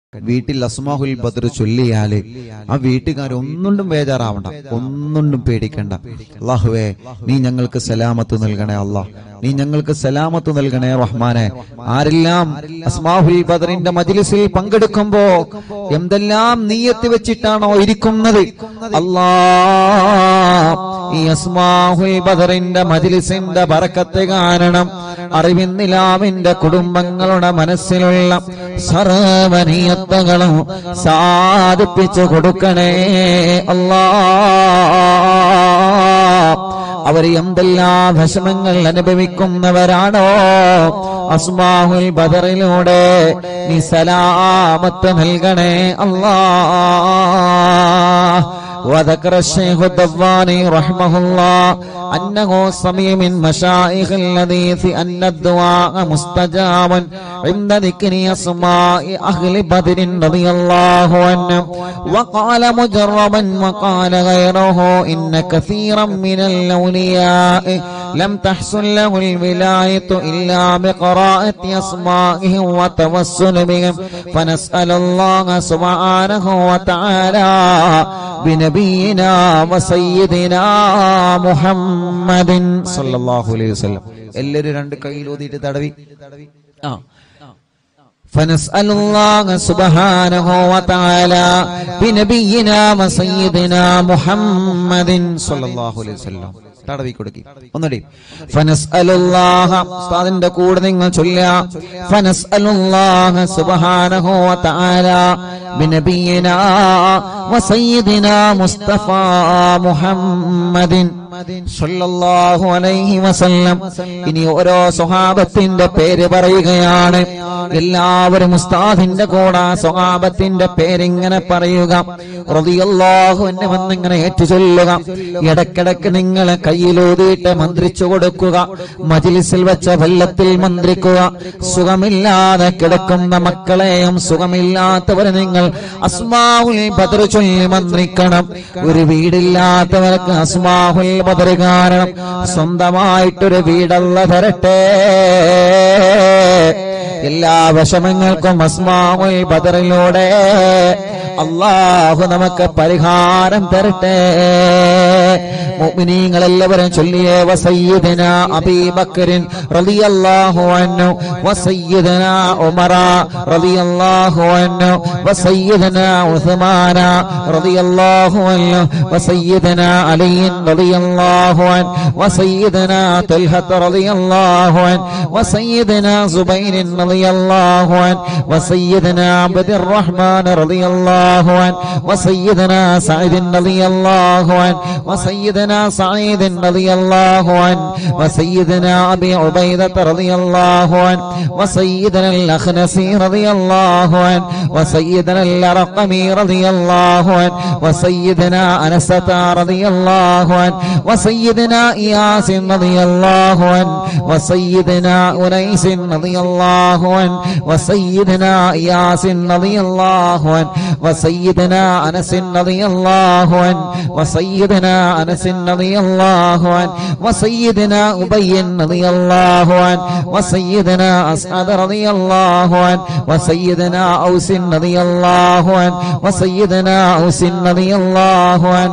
വീട്ടിൽ അസ്മാഹുൽ ബദർ ചൊല്ലിയാല് ആ വീട്ടുകാർ ഒന്നുകൊണ്ടും ബേജാറാവണ്ട ഒന്നുകൊണ്ടും പേടിക്കണ്ട അള്ളാഹുവേ നീ ഞങ്ങൾക്ക് സലാമത്ത് നൽകണേ അള്ളാഹ് നീ ഞങ്ങൾക്ക് സലാമത്ത് നൽകണേ റഹ്മാനെ ആരെല്ലാം അസ്മാഹുൽ ബദറിന്റെ മജ്ലിസിൽ പങ്കെടുക്കുമ്പോ എന്തെല്ലാം നീയത്ത് വെച്ചിട്ടാണോ ഇരിക്കുന്നത് അല്ലാ ഈ അസ്മാഹുൽ ബദറിന്റെ മജ്ലിസിന്റെ ബറക്കത്ത് കാരണം അറിവിന്നിലാമിന്റെ കുടുംബങ്ങളുടെ മനസ്സിലുള്ള സർവനീയത്തകളും സാധിപ്പിച്ചു കൊടുക്കണേ അല്ലാ അവർ എന്തെല്ലാം വിഷമങ്ങൾ അനുഭവിക്കുന്നവരാണോ അസ്മാഹുൽ ബദറിലൂടെ നീ സലാമത്ത് നൽകണേ അല്ലാ وذكر الشيخ الدواني رحمه الله أنه سمي من مشايخ الحديث أن الدعاء مستجاب عند ذكر أسماء أهل بدر رضي الله عنهم وقال مجربا وقال غيره إن كثيرا من الأولياء لم تحصل له الولاية إلا بقراءة أسمائهم وتوسل بهم فنسأل الله سبحانه وتعالى بنبينا وسيدنا محمد صلى الله عليه وسلم എല്ലാവരും രണ്ട് കയ്യിൽ ഊതിയിട്ട് തടവി ആ فنسأل الله سبحانه وتعالى بنبينا وسيدنا محمد صلى الله عليه وسلم തടവി കൊടുക്കി ഒന്നടി ഫനസ്അലുല്ലാഹ ഉസ്താദിന്റെ കൂടെ നിങ്ങൾ ചൊല്ലുക ഫനസ്അലുല്ലാഹ സുബ്ഹാനഹു വ തആല ബിനബിയിനാ വസയ്യിദിനാ മുസ്തഫ മുഹമ്മദിൻ സല്ലല്ലാഹു അലൈഹി വസല്ലം ഇനി ഓരോ സ്വഹാബത്തിന്റെ പേര് പറയുകയാണ് എല്ലാവരും ഉസ്താദിന്റെ കൂടെ സ്വഹാബത്തിന്റെ പേരിങ്ങനെ പറയുക റളിയല്ലാഹു എന്നെ വന്നിങ്ങനെ ഏറ്റു ചൊല്ലുക ഇടക്കിടക്ക് നിങ്ങൾ കയ്യിലൂതിയിട്ട് മന്ത്രിച്ചു കൊടുക്കുക മജിലിസിൽ വെച്ച വെള്ളത്തിൽ മന്ത്രിക്കുക സുഖമില്ലാതെ കിടക്കുന്ന മക്കളെയും സുഖമില്ലാത്തവരെ നിങ്ങൾ അസ്മാഹുൽ ബദർ ചൊല്ലി മന്ത്രിക്കണം ഒരു വീടില്ലാത്തവർക്ക് അസ്മാഹുൽ ബദർ കാരണം സ്വന്തമായിട്ടൊരു വീടല്ല തരട്ടെ എല്ലാ വിഷമങ്ങൾക്കും അസ്മാവുൽ ബദറിലൂടെ അള്ളാഹു നമുക്ക് പരിഹാരം തരട്ടെ മുഅ്മിനീങ്ങൾ എല്ലാവരും ചൊല്ലിയേ വസയ്യിദന അബീബക്കറിൻ റളിയല്ലാഹു അൻഹു വസയ്യിദന ഉമറ റളിയല്ലാഹു അൻഹു വസയ്യിദന ഉസ്മാന റളിയല്ലാഹു അൻഹു വസയ്യിദന അലി റളിയല്ലാഹു അൻഹു വസയ്യിദന തൽഹത്ത് റളിയല്ലാഹു അൻഹു വസയ്യിദന സുബൈർ റളിയല്ലാഹു അൻഹു വസയ്യിദന അബ്ദുർ റഹ്മാൻ റളിയല്ലാഹു അൻഹു വസയ്യിദന സഈദ് റളിയല്ലാഹു അൻഹു വസയ്യിദന سعيد رضي الله عنه وسيدنا أبي عبيدة رضي الله عنه وسيدنا الأخنسي رضي الله عنه وسيدنا الرقمي رضي الله عنه وسيدنا أنسة رضي الله عنه وسيدنا إياس رضي الله عنه وسيدنا أنيس رضي الله عنه وسيدنا إياس رضي الله عنه وسيدنا أنس رضي الله عنه وسيدنا أنس رضي الله عنه وسيدنا أبي رضي الله عنه وسيدنا أسعد رضي الله عنه وسيدنا أوس رضي الله عنه وسيدنا أوس رضي الله عنه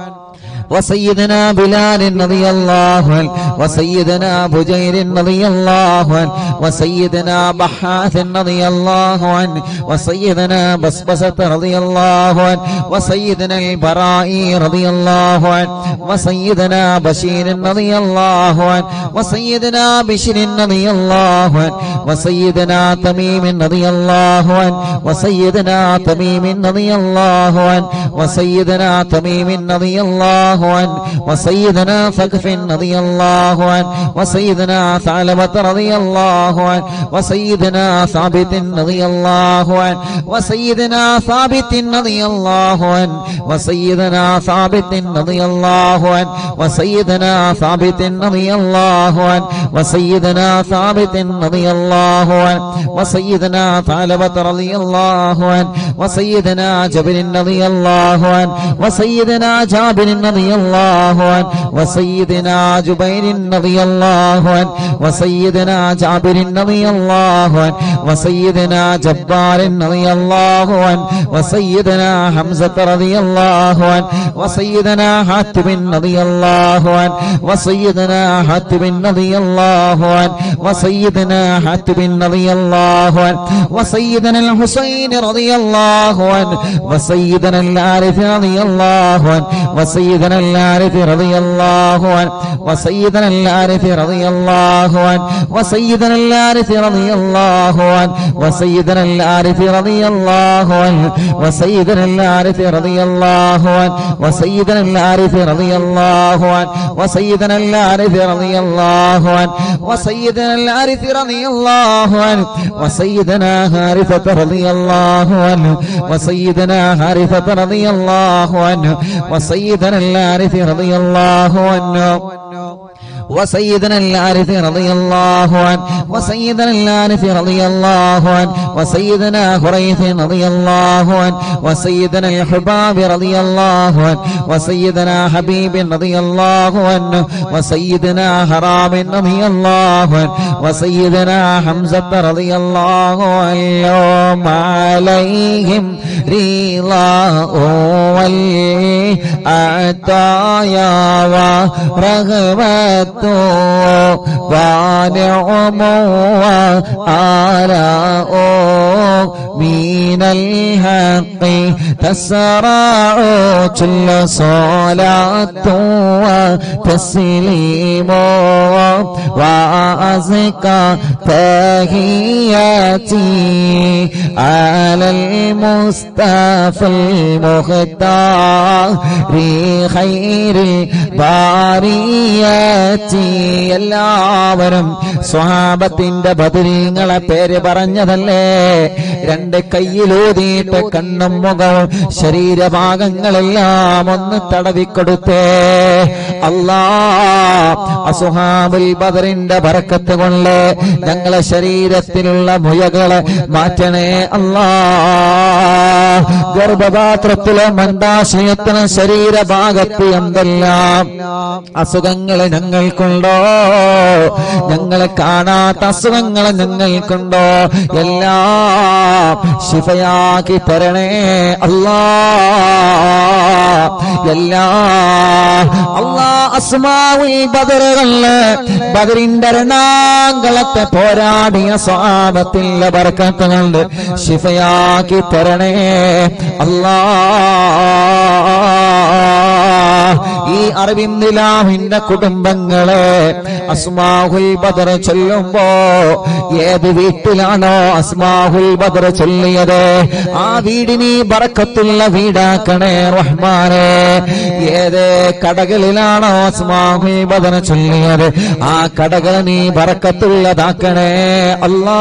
وسيدنا بلال رضي الله عنه وسيدنا بجير رضي الله عنه وسيدنا بحاث رضي الله عنه وسيدنا بسبسة رضي الله عنه وسيدنا البراء رضي الله عنه وسيدنا بشير رضي الله عنه وسيدنا بشر رضي الله عنه وسيدنا تميم رضي الله عنه وسيدنا تميم رضي الله عنه وسيدنا تميم رضي الله عنه وسيدنا ثقف رضي الله عنه وسيدنا ثعلبة رضي الله عنه وسيدنا ثابت رضي الله عنه وسيدنا ثابت رضي الله عنه وسيدنا ثابت رضي الله عنه وسيدنا ثابت رضي الله عنه وسيدنا ثابت رضي الله عنه وسيدنا ثعلبة رضي الله عنه وسيدنا جبر رضي الله عنه وسيدنا جابر رضي رضي الله عنه وسيدنا جبير رضي الله عنه وسيدنا جابر رضي الله عنه وسيدنا جبار رضي الله عنه وسيدنا حمزة رضي الله عنه وسيدنا حاتب رضي الله عنه وسيدنا حاتب رضي الله عنه وسيدنا حاتب رضي الله عنه وسيدنا الحسين رضي الله عنه وسيدنا العارف رضي الله عنه وسيدنا العارف رضي الله عنه وسيدنا العارف رضي الله عنه وسيدنا العارف رضي الله عنه وسيدنا العارف رضي الله عنه وسيدنا العارف رضي الله عنه وسيدنا العارف رضي الله عنه وسيدنا العارف رضي الله عنه وسيدنا العارف رضي الله عنه وسيدنا هارثة رضي الله عنه وسيدنا هارثة رضي الله عنه وسيدنا العارف رضي الله عنه وسيدنا العارف رضي الله عنه وسيدنا العارف رضي الله عنه وسيدنا خريث رضي الله عنه وسيدنا الحباب رضي الله عنه وسيدنا حبيب رضي الله عنه وسيدنا حرام رضي الله عنه وسيدنا حمزة رضي الله عنهم عليهم رضاء والعطايا ورغبة ونعم وآلاء من الحق تسرع كل صلاة وتسليم وأزكى تحياتي على المصطفى المختار خير الباريات എല്ലാവരും സ്വഹാബത്തിന്റെ ബദരീങ്ങളെ പേര് പറഞ്ഞതല്ലേ രണ്ട് കയ്യിലൂതിയിട്ട് കണ്ണും മുഖവും ശരീരഭാഗങ്ങളെല്ലാം ഒന്ന് തടവിക്കൊടുത്തേ അല്ലാ അസുഹാബുൽ ബദറിന്റെ ബറക്കത്ത് കൊണ്ട് ഞങ്ങളെ ശരീരത്തിലുള്ള മുയകളെ മാറ്റണേ അല്ലാ ഗർഭപാത്രത്തിലെ മന്ദാശയത്തിന് ശരീരഭാഗത്ത് എന്തെല്ലാം അസുഖങ്ങളെ ഞങ്ങൾക്കുണ്ടോ ഞങ്ങളെ കാണാത്ത അസുഖങ്ങളെ ഞങ്ങൾക്കുണ്ടോ എല്ലാം ശിഫയാക്കി തരണേ അല്ലാ എല്ലാ അല്ലാ അസ്മാവുൽ ബദറുകളില് ബദറിന്റെ രണാങ്കളത്തെ പോരാടിയ സ്വാപത്തിന്റെ ബർക്കത്തുകൊണ്ട് ശിഫയാക്കി തരണേ അല്ലാ ഈ അറിവിന്ദിലാഹിന്റെ കുടുംബങ്ങളെ അസ്മാഹുൽ ബദർ ചൊല്ലുമ്പോ ഏത് വീട്ടിലാണോ അസ്മാഹുൽ ബദർ ചൊല്ലിയത് ആ വീടിനി ബറക്കത്തുള്ള വീടാക്കണേ റഹ്മാനെ ഏത് കടകളിലാണോ അസ്മാഹുൽ ബദർ ചൊല്ലിയത് ആ കടകൾ നീ ബറക്കത്തുള്ളതാക്കണേ അല്ലാ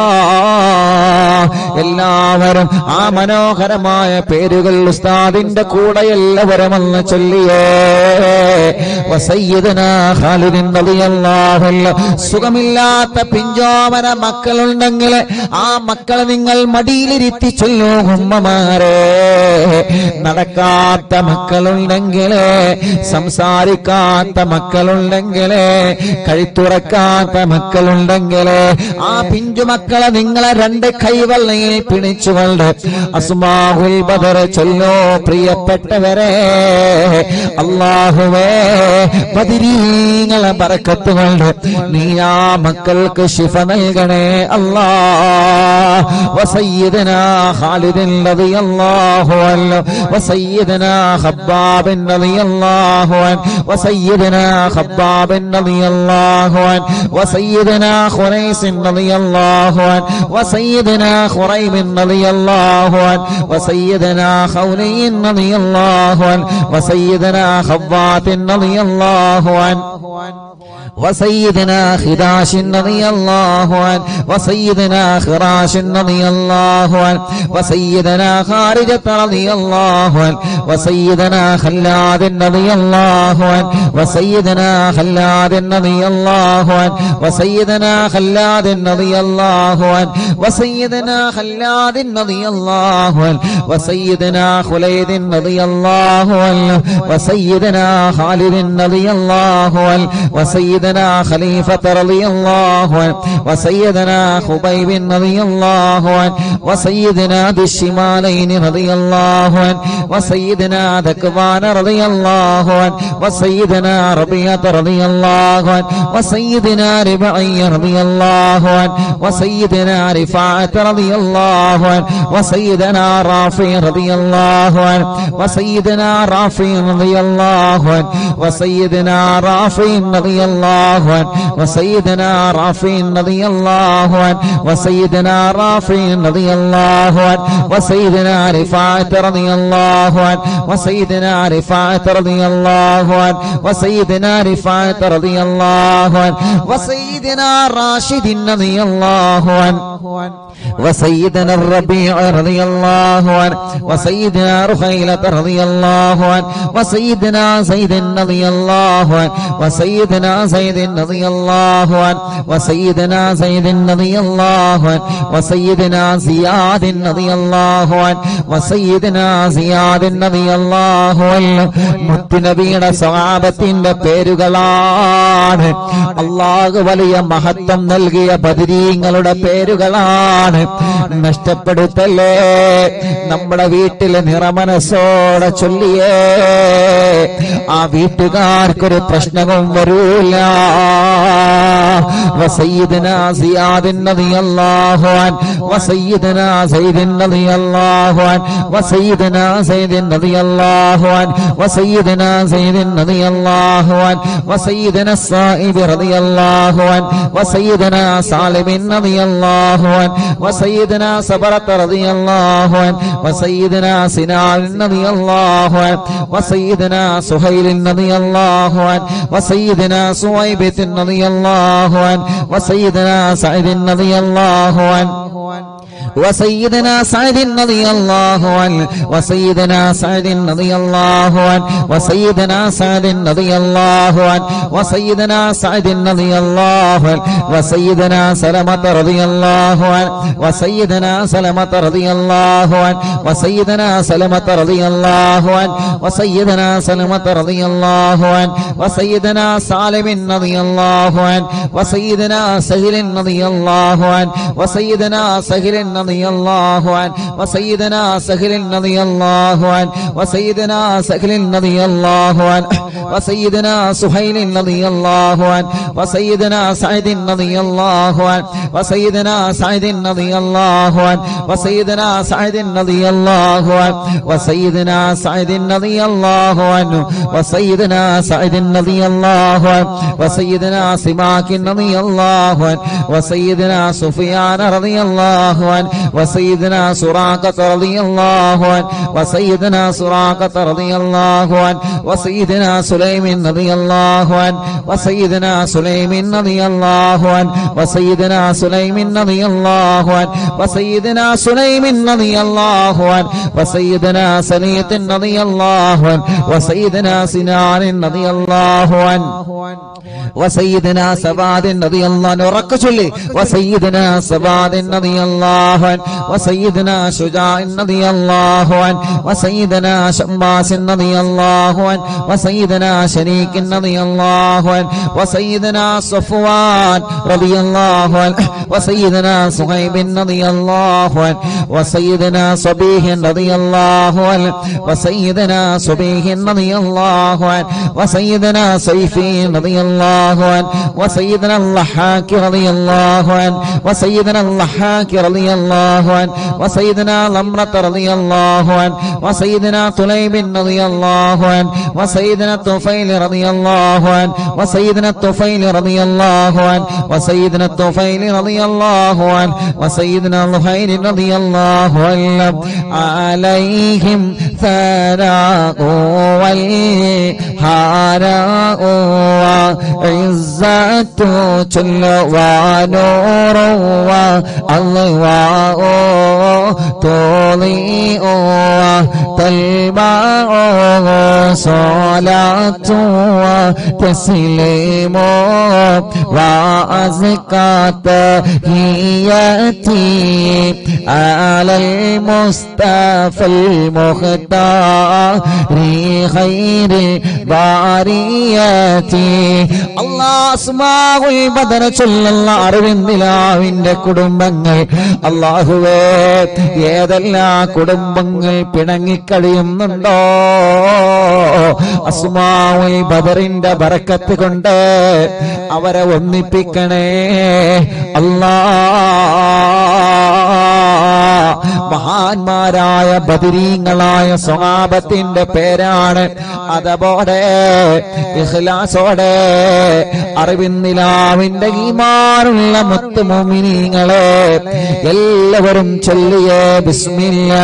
എല്ലാവരും ആ മനോഹരമായ പേരുകൾ ഉസ്താദിന്റെ കൂടെ എല്ലാവരും ഒന്ന് ചൊല്ലിയേ വസയ്യിദനാ ഖാലിദിൻ റളിയല്ലാഹു അൻഹു സുഖമില്ലാത്ത പിഞ്ചോമന മക്കളുണ്ടെങ്കിൽ ആ മക്കളെ നിങ്ങൾ മടിയിലിരുത്തി ചൊല്ലൂ ഉമ്മമാരെ നടക്കാത്ത മക്കളുണ്ടെങ്കിൽ സംസാരിക്കാത്ത മക്കളുണ്ടെങ്കിൽ കഴുത്തുറക്കാത്ത മക്കളുണ്ടെങ്കിൽ ആ പിഞ്ചു മക്കളെ നിങ്ങളെ രണ്ട് കൈവള്ളയിൽ പിടിച്ചുകൊണ്ട് അസ്മാഹുൽ ബദർ ചൊല്ലോ പ്രിയപ്പെട്ടവരെ അള്ളാഹുവേ ബദിരീങ്ങളെ ബറക്കത്തുകൊണ്ട് നീ ആ മക്കൾക്ക് ശിഫ നൽകണേ അല്ലാ وسيدنا خالد رضي الله عنه وسيدنا خباب رضي الله عنه وسيدنا خباب رضي الله عنه وسيدنا خريس رضي الله عنه وسيدنا خريم رضي الله عنه وسيدنا خولي رضي الله عنه وسيدنا خبات رضي الله عنه وسيدنا خراش رضي الله عنه وسيدنا خراش رضي الله عنه وسيدنا خارجة رضي الله عنه وسيدنا خلاد رضي الله عنه وسيدنا خلاد رضي الله عنه وسيدنا خلاد رضي الله عنه وسيدنا خلاد رضي الله عنه وسيدنا خليد رضي الله عنه وسيدنا خالد رضي الله عنه وسيدنا خليفة رضي الله عنه وسيدنا خبيب رضي الله عنه وسيدنا ذي الشمالين رضي الله عنه وسيدنا ذكوان رضي الله عنه وسيدنا ربيعة رضي الله عنه وسيدنا ربعي رضي الله عنه وسيدنا رفاعة رضي الله عنه وسيدنا رافع رضي الله عنه وسيدنا رافع رضي الله عنه وسيدنا رافع رضي الله عنه وسيدنا رافع رضي الله عنه وسيدنا رافع رضي الله عنه وسيدنا رفاعة رضي الله عنه وسيدنا رفاعة رضي الله عنه وسيدنا رفاعة رضي الله عنه وسيدنا راشد رضي الله عنه وسيدنا الربيع رضي الله عنه وسيدنا رخيلة رضي الله عنه وسيدنا زيد رضي الله عنه وسيدنا زيد رضي الله عنه وسيدنا زيد رضي الله عنه وسيدنا زياد رضي الله عنه وسيدنا زياد رضي الله عنه മുത്തുനബിയുടെ സ്വഭാവത്തിന്റെ പേരുകളാണ് അള്ളാഹു വലിയ മഹത്വം നൽകിയ ബദരീങ്ങളുടെ പേരുകളാണ് നഷ്ടപ്പെടുത്തല്ലേ നമ്മുടെ വീട്ടിലെ നിറമനസ്സോടെ ചൊല്ലിയേ ആ വീട്ടുകാർക്കൊരു പ്രശ്നവും വരൂല وسيدنا زياد رضي الله عنه وسيدنا زيد رضي الله عنه وسيدنا زيد رضي الله عنه وسيدنا زيد رضي الله عنه وسيدنا الصائب رضي الله عنه وسيدنا سالم رضي الله عنه وسيدنا صبرة رضي الله عنه وسيدنا سنان رضي الله عنه وسيدنا سهيل رضي الله عنه وسيدنا سويبة رضي الله عنه وسيدنا سعيد رضي الله عنه وسيدنا سعد رضي الله عنه وسيدنا سعد رضي الله عنه وسيدنا سعد رضي الله عنه وسيدنا سعد رضي الله عنه وسيدنا سلمة رضي الله عنه وسيدنا سلمة رضي الله عنه وسيدنا سلمة رضي الله عنه وسيدنا سلمة رضي الله عنه وسيدنا سالم رضي الله عنه وسيدنا سهل رضي الله عنه وسيدنا سهل رضي الله عنه وسيدنا سهل رضي الله عنه وسيدنا سهل رضي الله عنه وسيدنا سهيل رضي الله عنه وسيدنا سعد رضي الله عنه وسيدنا سعد رضي الله عنه وسيدنا سعد رضي الله عنه وسيدنا سعد رضي الله عنه وسيدنا سعد رضي الله عنه وسيدنا سماك رضي الله عنه وسيدنا سفيان رضي الله عنه وسيدنا سراقة رضي الله عنه وسيدنا سراقة رضي الله عنه وسيدنا سليم رضي الله عنه وسيدنا سليم رضي الله عنه وسيدنا سليم رضي الله عنه وسيدنا سليم رضي الله عنه وسيدنا سليط رضي الله عنه وسيدنا سنان رضي الله عنه وسيدنا سباد رضي الله عنه ركشلي وسيدنا سباد رضي الله عنه وسيدنا شجاع رضي الله عنه وسيدنا شماس رضي الله عنه وسيدنا شريك رضي الله عنه وسيدنا صفوان رضي الله عنه وسيدنا صهيب رضي الله عنه وسيدنا صبيح رضي الله عنه وسيدنا صبيح رضي الله عنه وسيدنا سيفي رضي الله عنه وسيدنا اللحاك رضي الله عنه وسيدنا اللحاك رضي الله عنه وسيدنا لمرة رضي الله عنه وسيدنا طليب رضي الله عنه وسيدنا الطفيل رضي الله عنه وسيدنا الطفيل رضي الله عنه وسيدنا الطفيل رضي الله عنه وسيدنا الظهير رضي الله عنه عليهم ثناء والهاراء وعزة جل ونور والله تضيء تلمع صلاة وتسليم وأزكى تحياتي على المصطفى المختار خير ബാരിയാത്തി അള്ളാസ്മാവുൽ ബദർ ചൊല്ലുള്ള അറിവിന്ദിലാവിന്റെ കുടുംബങ്ങൾ അള്ളാഹുവേ ഏതെല്ലാം കുടുംബങ്ങൾ പിണങ്ങിക്കഴിയുന്നുണ്ടോ അസ്മാവുൽ ബദറിന്റെ ബറക്കത്ത് കൊണ്ട് അവരെ ഒന്നിപ്പിക്കണേ അല്ലാ മഹാന്മാരായ ബദിരീങ്ങളായ സ്വഭാവത്തിന്റെ പേരാണ് അതുപോലെ ഇഖ്ലാസോടെ അറിവിന്നിലാവിന്റെ ഈമാനുള്ള മുത്തുമോമിനീങ്ങളെ എല്ലാവരും ചൊല്ലിയേ ബിസ്മില്ല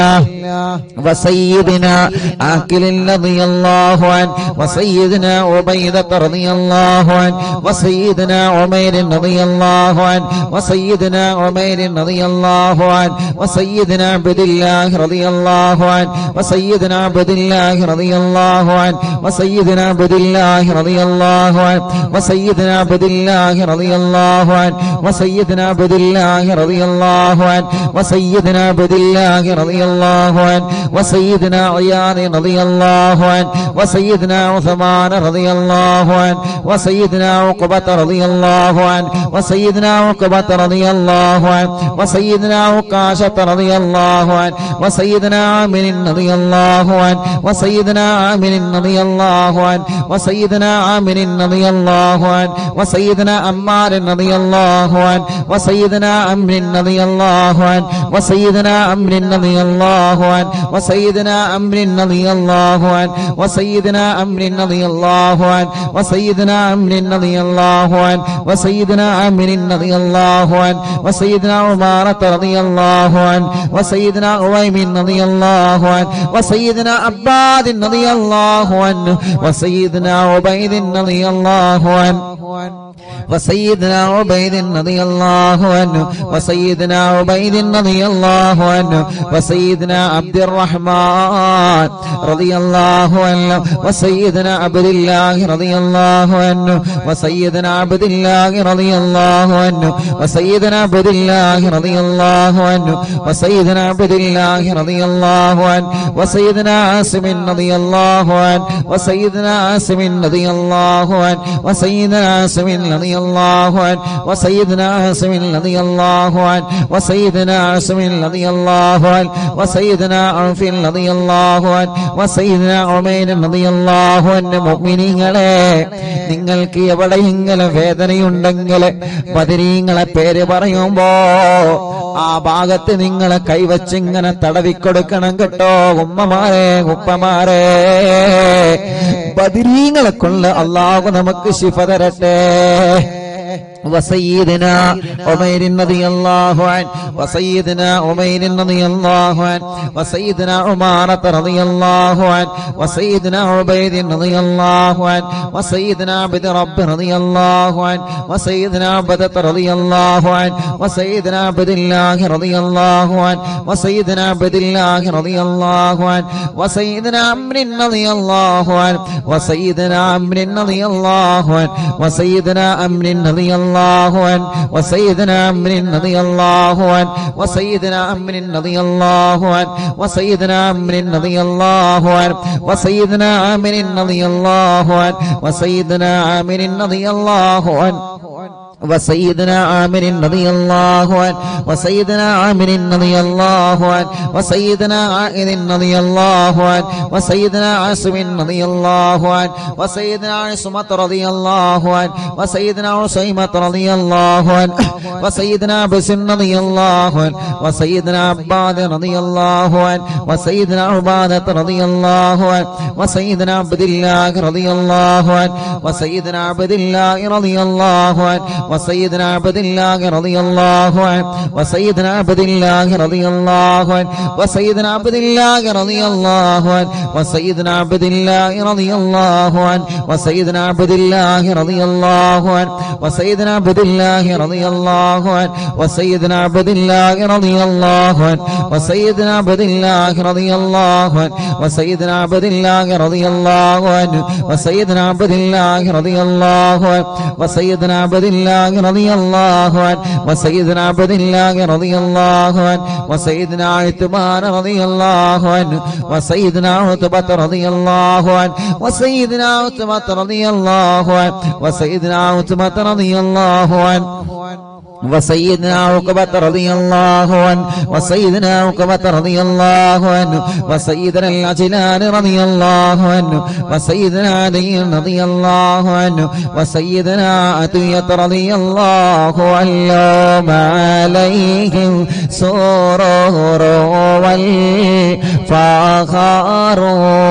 وسيدنا آكل رضي الله عنه وسيدنا عبيدة رضي الله عنه وسيدنا عمير رضي الله عنه وسيدنا عمير رضي الله عنه وسيدنا عبد الله رضي الله عنه وسيدنا عبد الله رضي الله عنه وسيدنا عبد الله رضي الله عنه وسيدنا عبد الله رضي الله عنه وسيدنا عبد الله رضي الله عنه وسيدنا عبد الله رضي الله عنه وسيدنا عياض رضي الله عنه وسيدنا عثمان رضي الله عنه وسيدنا عقبة رضي الله عنه وسيدنا عقبة رضي الله عنه وسيدنا عكاشة رضي الله عنه وسيدنا عامر رضي الله عنه وسيدنا عامر رضي الله عنه وسيدنا عامر رضي الله عنه وسيدنا عمار رضي الله عنه وسيدنا عمرو رضي الله عنه وسيدنا عمرو رضي الله عنه وسيدنا عمرو رضي الله عنه وسيدنا عمرو رضي الله عنه وسيدنا عمرو رضي الله عنه وسيدنا عمرو رضي الله عنه وسيدنا عمارة رضي الله عنه وسيدنا أويم رضي الله عنه وسيدنا عباد رضي الله عنه وسيدنا عبيد رضي الله عنه وسيدنا عبيد رضي الله عنه وسيدنا عبيد رضي الله عنه وسيدنا عبد الرحمن رضي الله عنه وسيدنا عبد الله رضي الله عنه وسيدنا عبد الله رضي الله عنه وسيدنا عبد الله رضي الله عنه وسيدنا عبد الله رضي الله عنه وسيدنا عاصم رضي الله عنه وسيدنا عاصم رضي الله عنه وسيدنا عاصم رضي الله عنه وسيدنا عاصم رضي الله عنه وسيدنا عاصم رضي الله عنه وسيدنا عوف رضي الله عنه وسيدنا عمير رضي الله عنه മുഅ്മിനീങ്ങളെ നിങ്ങൾക്ക് എവിടെയെങ്കിലും വേദനയുണ്ടെങ്കിൽ ബദരീങ്ങളെ പേര് പറയുമ്പോ ആ ഭാഗത്ത് നിങ്ങളെ കൈവച്ച് ഇങ്ങനെ തടവിക്കൊടുക്കണം കേട്ടോ ഉമ്മമാരെ ഉപ്പമാരെ ബദരീങ്ങളെ കൊണ്ട് അള്ളാഹു നമുക്ക് ശിഫ തരട്ടെ وسيدنا عمير رضي الله عنه وسيدنا عمير رضي الله عنه وسيدنا عمارة رضي الله عنه وسيدنا عبيد رضي الله عنه وسيدنا عبد رب رضي الله عنه وسيدنا عبدة رضي الله عنه وسيدنا عبد الله رضي الله عنه وسيدنا عبد الله رضي الله عنه وسيدنا عمرو رضي الله عنه وسيدنا عمرو رضي الله عنه وسيدنا عمرو رضي الله عنه وسيدنا عمرو رضي الله عنه وسيدنا عمرو رضي الله عنه وسيدنا عمرو رضي الله عنه وسيدنا عامر رضي الله عنه وسيدنا عامر رضي الله عنه وسيدنا عامر رضي الله عنه وسيدنا عامر رضي الله عنه وسيدنا عائذ رضي الله عنه وسيدنا عاصم رضي الله عنه وسيدنا عصمة رضي الله عنه وسيدنا عصيمة رضي الله عنه وسيدنا بسن رضي الله عنه وسيدنا عباد رضي الله عنه وسيدنا عبادة رضي الله عنه وسيدنا عبد الله رضي الله عنه وسيدنا عبد الله رضي الله عنه وسيدنا عبد الله رضي الله عنه وسيدنا عبد الله رضي الله عنه وسيدنا عبد الله رضي الله عنه وسيدنا عبد الله رضي الله عنه وسيدنا عبد الله رضي الله عنه وسيدنا عبد الله رضي الله عنه وسيدنا عبد الله رضي الله عنه وسيدنا عبد الله رضي الله عنه وسيدنا عبد الله رضي الله عنه وسيدنا عبد الله رضي الله عنه وسيدنا عبد الله رضي الله عنه وسيدنا عبد الله رضي الله عنه وسيدنا عثمان رضي الله عنه وسيدنا عتبة رضي الله عنه وسيدنا عتبة رضي الله عنه وسيدنا عتبة رضي الله عنه وسيدنا عقبة رضي الله عنه وسيدنا عقبة رضي الله عنه وسيدنا العجلان رضي الله عنه وسيدنا علي رضي الله عنه وسيدنا عطية رضي الله عنه ما عليهم سرور والفخر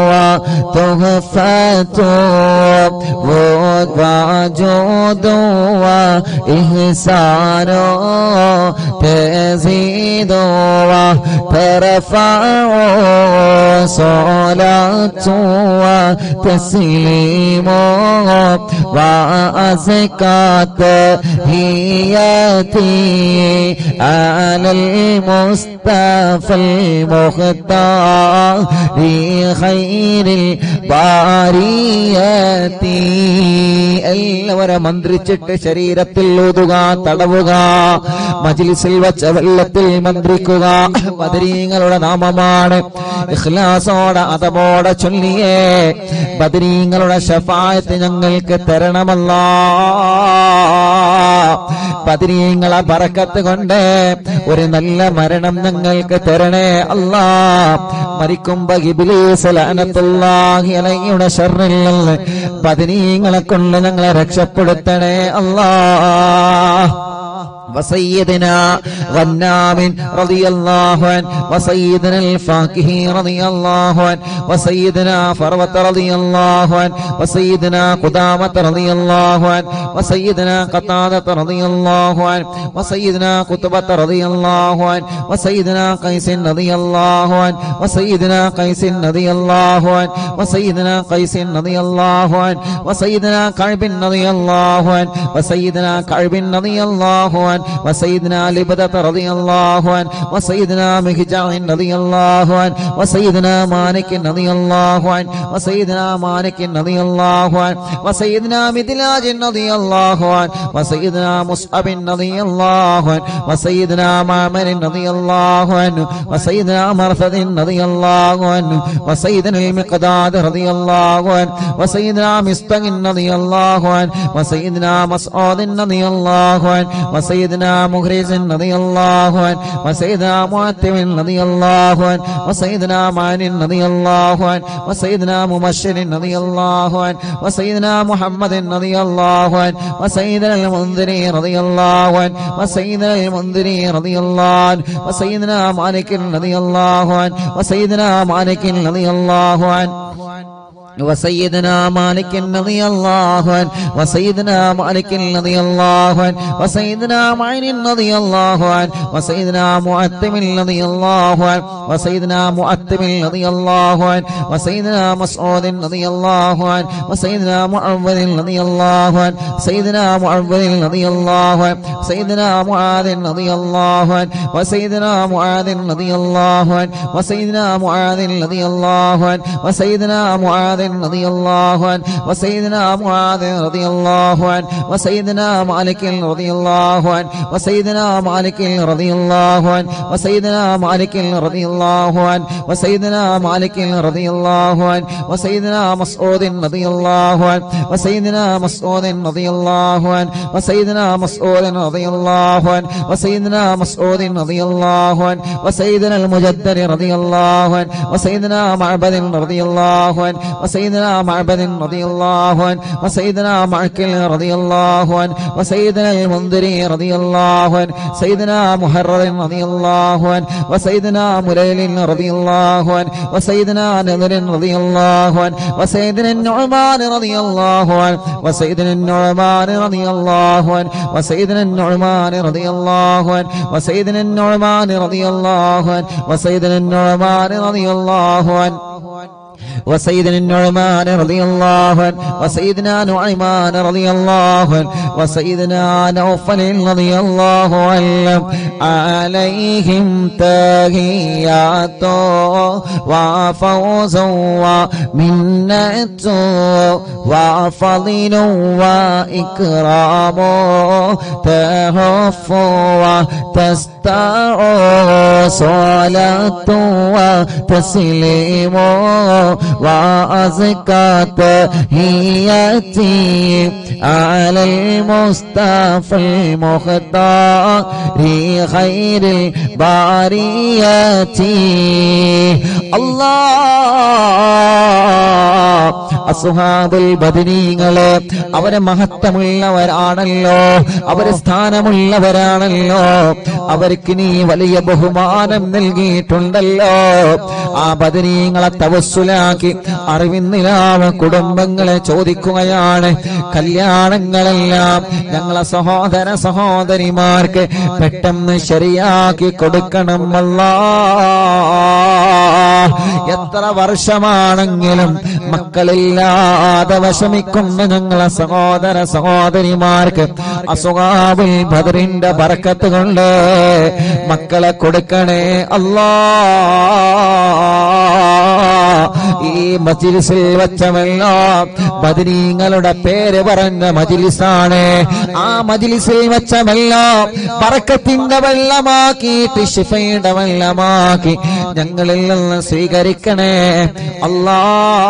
وتهفة وجود وإحسان تزيد وترفع صلاة وتسليم وأزكى تهياتي على المصطفى المختار خير الباريات എല്ലാവരും മന്ത്രിച്ചിട്ട് ശരീരത്തിൽ ഊതുക തടവുക മജിലിസിൽ വച്ച വെള്ളത്തിൽ മന്ത്രിക്കുക ബദരീങ്ങളുടെ നാമമാണ് ഇഖ്ലാസോടെ അതമോടെ ചൊല്ലിയേ ബദരീങ്ങളുടെ ഷഫായത്ത് ഞങ്ങൾക്ക് തരണമല്ല ബദരീങ്ങളെ പറക്കത്ത് കൊണ്ട് ഒരു നല്ല മരണം ഞങ്ങൾക്ക് തരണേ അല്ലാ മരിക്കുമ്പോ ഇബ്ലീസ് ലഅനത്തുല്ലാഹി അലൈഹിയുടെ ഷർറിൽ നിന്ന് ബദരീങ്ങളെ കൊണ്ട് ഞങ്ങളെ രക്ഷപ്പെടുത്തണേ അല്ലാ وسيدنا غنام رضي الله عنه وسيدنا الفاكه رضي الله عنه وسيدنا فروة رضي الله عنه وسيدنا قدامة رضي الله عنه وسيدنا قتادة رضي الله عنه وسيدنا قطبة رضي الله عنه وسيدنا قيس رضي الله عنه وسيدنا قيس رضي الله عنه وسيدنا قيس رضي الله عنه وسيدنا كعب رضي الله عنه وسيدنا كعب رضي الله عنه وسيدنا لبدة رضي الله عنه وسيدنا مهجع رضي الله عنه وسيدنا مالك رضي الله عنه وسيدنا مالك رضي الله عنه وسيدنا مدلاج رضي الله عنه وسيدنا مصعب رضي الله عنه وسيدنا معمر رضي الله عنه وسيدنا مرثد رضي الله عنه وسيدنا المقداد رضي الله عنه وسيدنا مستق رضي الله عنه وسيدنا مسعود رضي الله عنه وسيدنا مغرز رضي الله عنه وسيدنا معتم رضي الله عنه وسيدنا معن رضي الله عنه وسيدنا مبشر رضي الله عنه وسيدنا محمد رضي الله عنه وسيدنا المنذري رضي الله عنه وسيدنا المنذري رضي الله عنه وسيدنا مالك رضي الله عنه وسيدنا مالك رضي الله عنه وسيدنا مالك رضي الله عنه وسيدنا مالك رضي الله عنه وسيدنا معين رضي الله عنه وسيدنا مؤتم رضي الله عنه وسيدنا مؤتم رضي الله عنه وسيدنا مسعود رضي الله عنه وسيدنا معوذ رضي الله عنه سيدنا معوذ رضي الله عنه سيدنا معاذ رضي الله عنه وسيدنا معاذ رضي الله عنه وسيدنا معاذ رضي الله عنه وسيدنا معاذ رضي الله عنه وسيدنا معاذ رضي الله عنه وسيدنا مالك رضي الله عنه وسيدنا مالك رضي الله عنه وسيدنا مالك رضي الله عنه وسيدنا مالك رضي الله عنه وسيدنا مسعود رضي الله عنه وسيدنا مسعود رضي الله عنه وسيدنا مسعود رضي الله عنه وسيدنا مسعود رضي الله عنه وسيدنا المجدر رضي الله عنه وسيدنا معبد رضي الله عنه وسيدنا معبد رضي الله عنه وسيدنا معكل رضي الله عنه وسيدنا المنذري رضي الله عنه سيدنا محرر رضي الله عنه وسيدنا مليل رضي الله عنه وسيدنا نذر رضي الله عنه وسيدنا النعمان رضي الله عنه وسيدنا النعمان رضي الله عنه وسيدنا النعمان رضي الله عنه وسيدنا النعمان رضي الله عنه وسيدنا النعمان رضي الله عنه وسيدنا النعمان رضي الله عنه وسيدنا نعيمان رضي الله عنه وسيدنا نوفل رضي الله عنه عليهم تهيات وفوز ومنة وفضل وإكرام تهف وتستع صلاة وتسليم وأزكى تهيتي على المصطفى المختار خير الباريات الله അസുഹാബുൽ ബദനീങ്ങള് അവരെ മഹത്വമുള്ളവരാണല്ലോ അവര് സ്ഥാനമുള്ളവരാണല്ലോ അവർക്ക് നീ വലിയ ബഹുമാനം നൽകിയിട്ടുണ്ടല്ലോ ആ ബദനീങ്ങളെ തവസ്സുലാക്കി അറിവിന്നിലാവ കുടുംബങ്ങളെ ചോദിക്കുകയാണ് കല്യാണങ്ങളെല്ലാം ഞങ്ങളെ സഹോദര സഹോദരിമാർക്ക് പെട്ടെന്ന് ശരിയാക്കി കൊടുക്കണം അല്ലാ എത്ര വർഷമാണെങ്കിലും മക്കളില്ലാതെ വിഷമിക്കുന്ന ഞങ്ങളെ സഹോദര സഹോദരിമാർക്ക് അസുഖാബുൽ ബദറിന്റെ ബറക്കത്ത് കൊണ്ട് മക്കളെ കൊടുക്കണേ അല്ലാ ഈ മജിലിസിൽ വെച്ചമല്ലോ ബദരീങ്ങളുടെ പേര് പറഞ്ഞ മജിലിസാണ് ആ മജിലിസിൽ വെച്ചമല്ലോ ബറക്കത്തിന്റെ വെള്ളമാക്കിയിട്ട് ഷിഫയുടെ വെള്ളമാക്കി ഞങ്ങളിൽ നിന്ന് സ്വീകരിക്കണേ അല്ലാ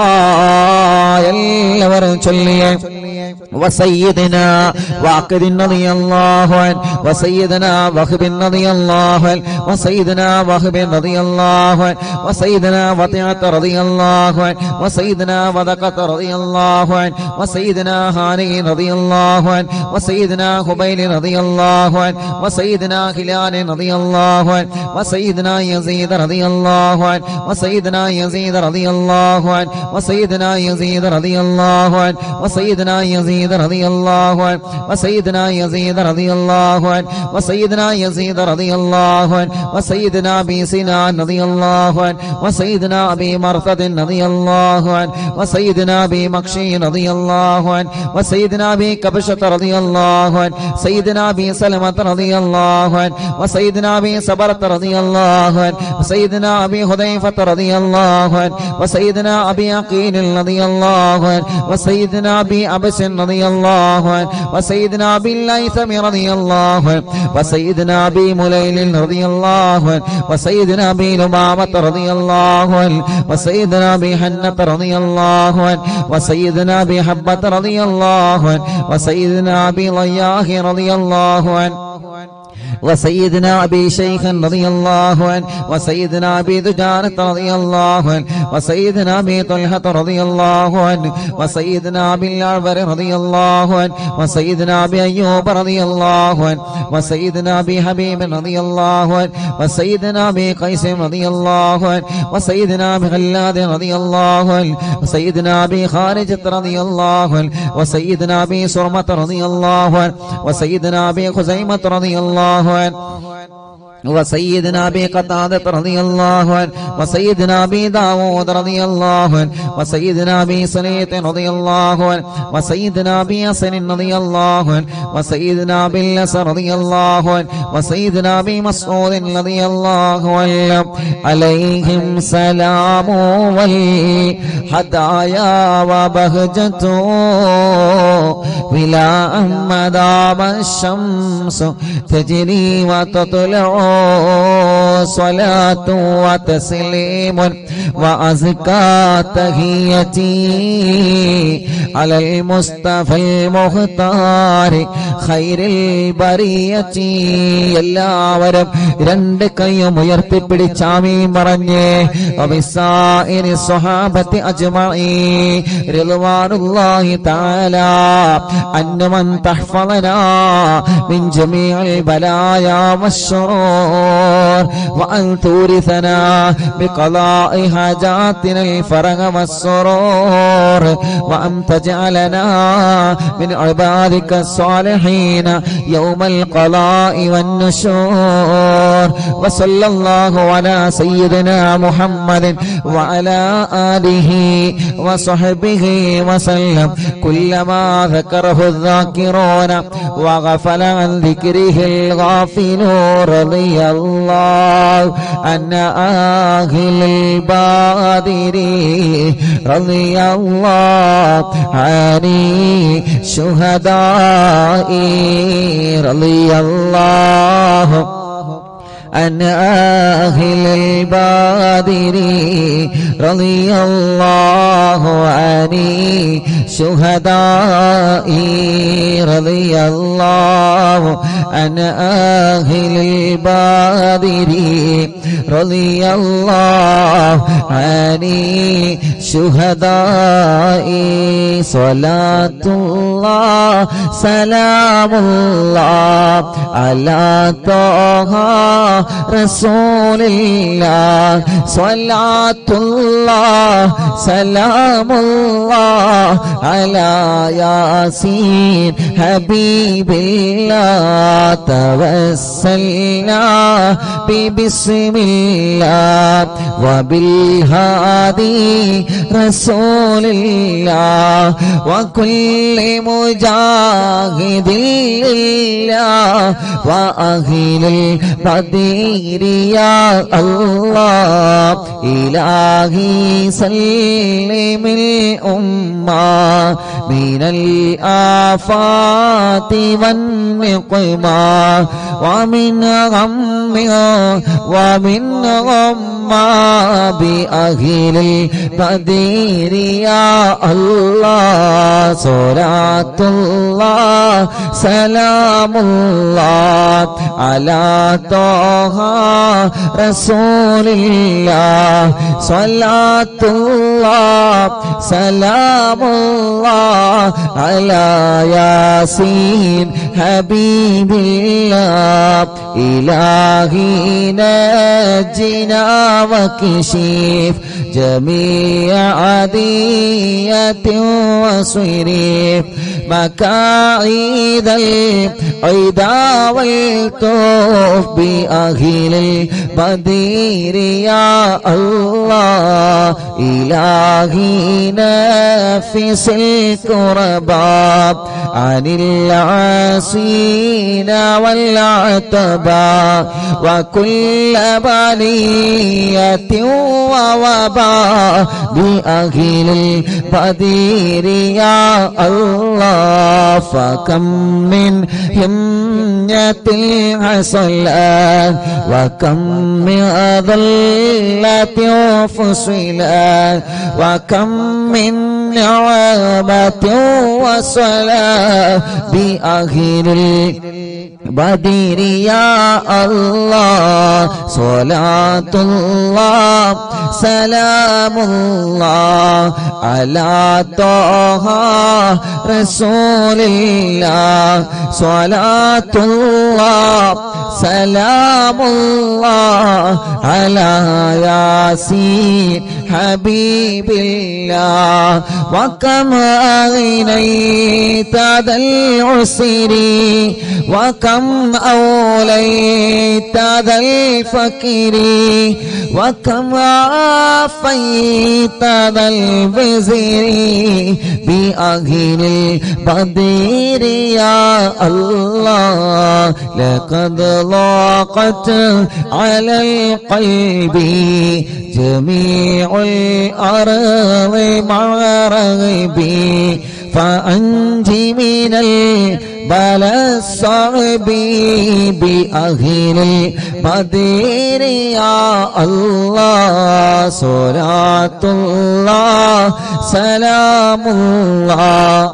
എല്ലാവരും ചൊല്ലിയേ وسيدنا واقد رضي الله عنه وسيدنا وهب رضي الله عنه وسيدنا وهب رضي الله عنه وسيدنا وطيعة رضي الله عنه وسيدنا وذقة رضي الله عنه وسيدنا هاني رضي الله عنه وسيدنا خبيل رضي الله عنه وسيدنا هلال رضي الله عنه وسيدنا يزيد رضي الله عنه وسيدنا يزيد رضي الله عنه وسيدنا يزيد رضي الله عنه وسيدنا يزيد رضي الله عنه وسيدنا يزيد رضي الله عنه وسيدنا يزيد رضي الله عنه وسيدنا ابي سنان رضي الله عنه وسيدنا ابي مرثد رضي الله عنه وسيدنا ابي مكشي رضي الله عنه وسيدنا ابي كبشة رضي الله عنه سيدنا ابي سلمة رضي الله عنه وسيدنا ابي صبرة رضي الله عنه وسيدنا ابي حذيفة رضي الله عنه وسيدنا ابي عقيل رضي الله عنه وسيدنا ابي ابس رضي الله عنه وسيدنا ابي الليثم رضي الله عنه وسيدنا ابي مليل رضي الله عنه وسيدنا ابي لمامة رضي الله عنه وسيدنا ابي حنة رضي الله عنه وسيدنا ابي حبة رضي الله عنه وسيدنا ابي ضياه رضي الله عنه وسيدنا أبي شيخ رضي الله عنه وسيدنا أبي دجانة رضي الله عنه وسيدنا أبي طلحة رضي الله عنه وسيدنا أبي الأعبر رضي الله عنه وسيدنا أبي أيوب رضي الله عنه وسيدنا أبي حبيب رضي الله عنه وسيدنا أبي قيس رضي الله عنه وسيدنا أبي غلاد رضي الله عنه وسيدنا أبي خارجة رضي الله عنه وسيدنا أبي سرمة رضي الله عنه وسيدنا أبي خزيمة رضي الله عنه وسيدنا ابي قتادة رضي الله عنه وسيدنا ابي داود رضي الله عنه وسيدنا ابي سليط رضي الله عنه وسيدنا ابي حسن رضي الله عنه وسيدنا ابي الأس رضي الله عنه وسيدنا ابي مسعود رضي الله عنه عليهم سلام والهدايا وبهجته بلا مدام الشمس تجري وتطلع صلاة وتسليم وأزكى تهيتي على المصطفى المختار خير البرية എല്ലാവരും രണ്ട് കൈയും ഉയർത്തിപ്പിടിച്ചാമീൻ പറഞ്ഞ് وبسائر الصحابة أجمعين رضوان الله تعالى أن من تحفظنا من جميع البلايا والشرور وأن تورثنا بقضاء حاجاتنا الفرج والسرور وأن تجعلنا من عبادك الصالحين يوم القضاء والنشور وصلى الله على سيدنا محمد وعلى آله وصحبه وسلم كلما ذكره الذاكرون وغفل عن ذكره الغافلون رضي الله عن أهل البادر رضي الله عن شهداء رضي الله عن أهل البادر رضي الله عن شهداء رضي الله عن أهل البادر رضي الله عن شهداء صلاة الله سلام الله على طه رسول الله صلاة الله سلام الله على ياسين حبيب الله توسلنا ببسم الله وبالهادي رسول الله وكل مجاهد لله وأهل البدير يا الله إلهي سلم الأمة من الآفات والنقمة ومن غم ومن غمة بأهل البدير يا الله صلاة الله سلام الله على طه رسول الله صلاة الله سلام الله على ياسين حبيب الله إلهي نجنا وكشف جميع عدية وصريف مكاعيد العدا والطوف بأهل البدير يا الله إلهي نفس الكرباب عن العاسين والعتبى وكل بلية ووباء بأهل البدير يا الله فكم من همية حصلت وكم من ضلة فصلت وكم من نعمة وصلاة بأهل بدير يا الله صلاة الله سلام الله على طه رسول الله صلاة الله سلام الله على ياسين حبيب الله وكم أغنيت ذا العسر وكم أوليت ذا الفكر وكم عافيت ذا البزر بأهل البدير يا الله لقد ضاقت على القلب جميع الأرض مع رغبي فأنت من البلاء الصعب بأهل البدير يا الله صلاة الله سلام الله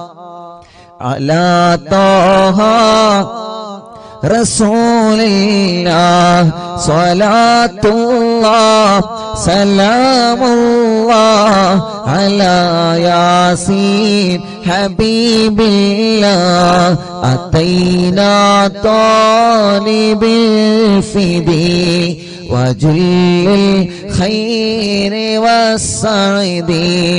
على طه رسول الله صلاة الله سلام الله على ياسين حبيب الله أتينا طالب الفدي وجل الخير والسعد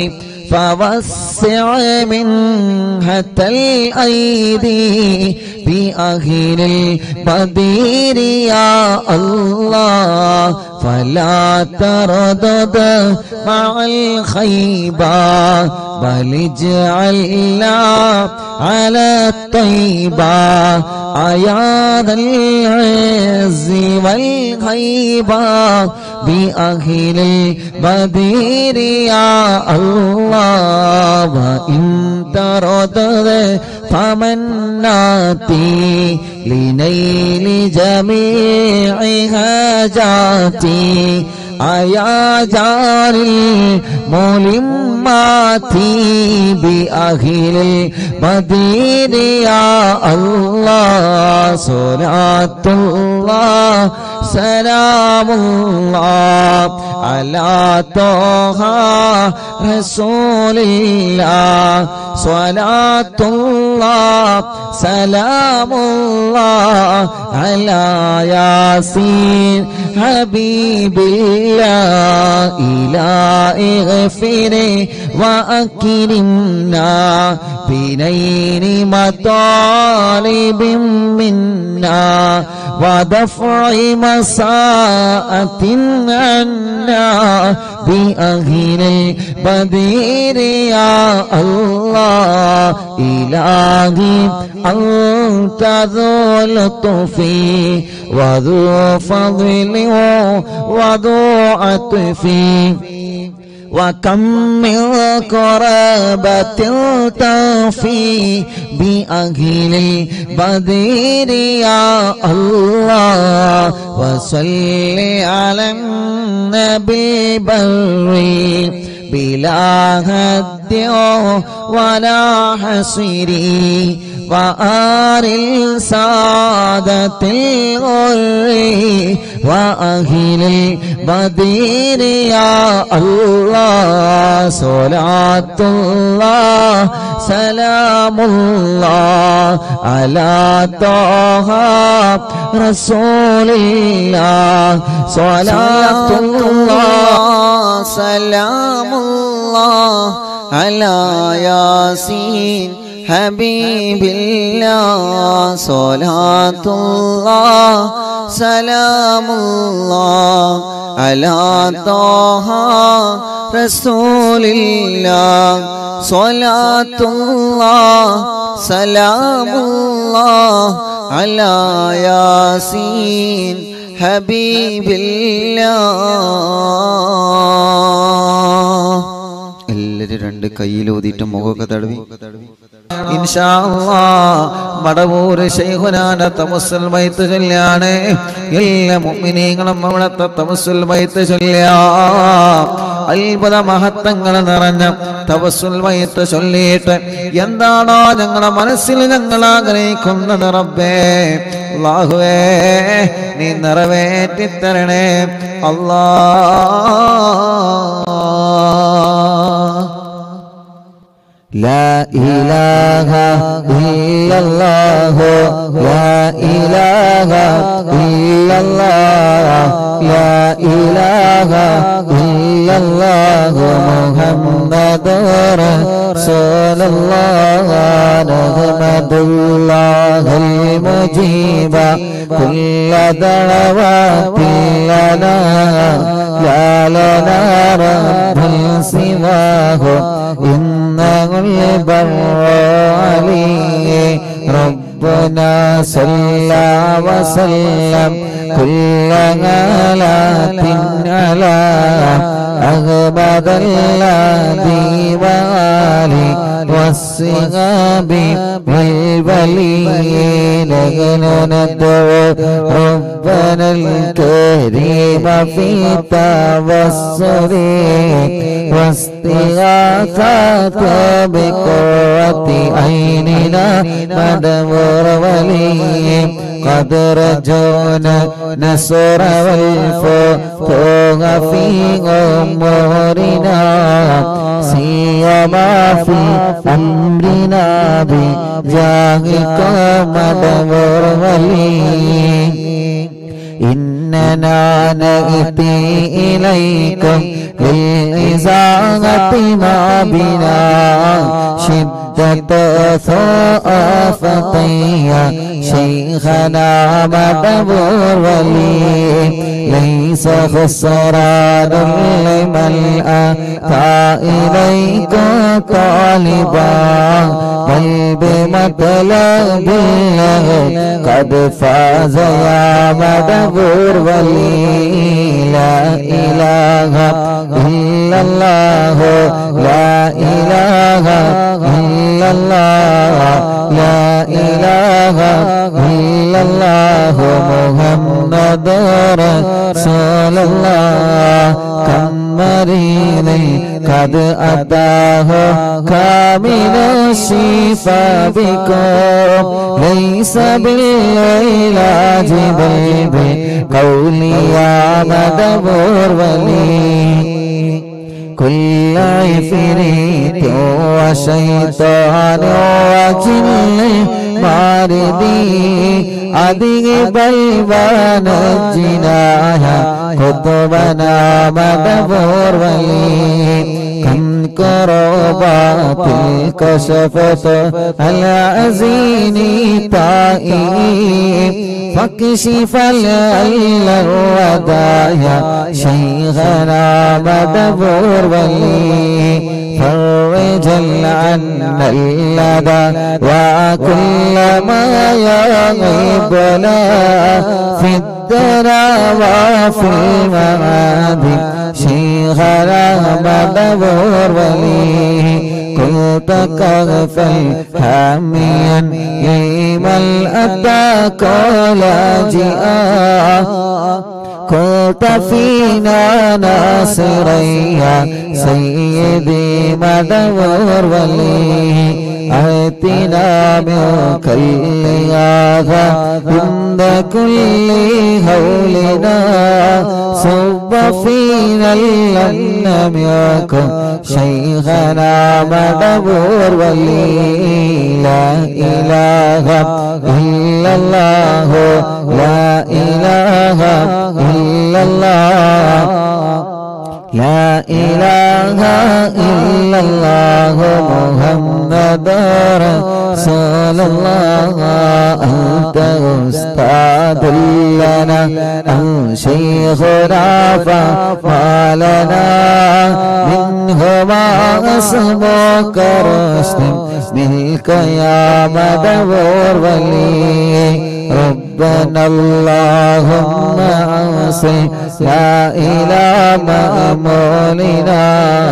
فوسع منها الأيدي بأهل البدير يا الله فلا تردد مع الخيبة بل اجعلنا على الطيبة أيا ذا العز والغيبة بأهل البدير يا الله وإن تردد فمناتي لنيل جميع حاجاتي أيا جار الملمات بأهل المدين يا الله صلاة الله سلام الله على طه رسول الله صلاة الله سلام الله على ياسين حبيب الله إلى اغفر وأكرمنا بنين مطالب منا ودفع مساءة عنا بأهل البدير يا الله إلهي أنت ذو لطف وذو فضل وذو عطف وكم من قرابة تفي بأهل البدير يا الله وصل على النبي بري بلا هد ولا حصير وآل السادة الغر وأهل البدير يا الله صلاة الله سلام الله على طه رسول الله صلاة الله سلام الله على ياسين حبيب الله صلاة الله سلام الله على طه رسول الله صلاة الله سلام الله على ياسين حبيب الله എല്ലാരും രണ്ട് കയ്യിലൂതിയിട്ട് മുഖമൊക്കെ തടവി ഇൻഷാ അല്ലാ മടവൂര് ശൈഖുനാന തമസ്സുൽ മൈത്ത് ചൊല്ലാണ് എല്ലാ മുഅ്മിനീങ്ങളും അവിടത്തെ തമസ്സുൽ മൈത്ത് ചൊല്ലാ അത്ഭുത മഹത്വങ്ങൾ നിറഞ്ഞ തവസ്സുൽ മൈത്ത് ചൊല്ലിയിട്ട് എന്താണോ ഞങ്ങളുടെ മനസ്സിൽ ഞങ്ങൾ ആഗ്രഹിക്കുന്നത് റബ്ബേ അല്ലാഹുവേ നീ നിറവേറ്റി തരണേ അല്ലാ لا إله إلا الله لا إله إلا الله لا إله إلا الله محمد رسول الله نحمد الله المجيب كل دعوات لنا لا لنا رب سواه إنه البر عليه ربنا صلى وسلم كل غلات على أغبد الذي وآله والصحاب والولي نحن ندعو ربنا الكريم في توسل واستغاثة بقوة عيننا مدمر ولي قد رجونا نصر والفتوح في أمورنا سيما في أمرنا بجاهك مدمر ولي إننا نأتي إليكم للإزاغة ما بنا شدة ثقافتي شيخنا مدبور ولي ليس خسران لمن أتى إليك طالبا بل بمطلب الله قد فاز يا مدبور ولي لا إله إلا الله لا إله إلا الله لا إله إلا الله محمد رسول الله كم مريض قد أتاه كامل الشفاء بكم ليس بالعلاج بل بقول يا مدبور ولي كل عفريت وشيطان وجن മാരുതി അതിബൽവാനജിനായ കുത്തുബനാ മദപൂർവലി كربات كشفت العزين طائب فاكشف العل الودايا شيخنا مدبور ولي فرج عنا اللدى وكل ما يغيبنا في الدنا وفي المعادي شيخنا مدبور ولي كنت كغفل حاميا لمن أتاك لاجئا كنت فينا ناصريا سيدي مدبور ولي آتنا منك الإغاثة عند كل هولنا صب فينا لم يكن شيخنا مدبور ولي لا إله إلا الله لا إله إلا الله لا إله إلا الله محمد رسول الله أنت أستاذ لنا أو شيخنا فما لنا منه ما اسمك رشد منك يا مدبور ولي ربنا اللهم أوصل لا إلى مأمولنا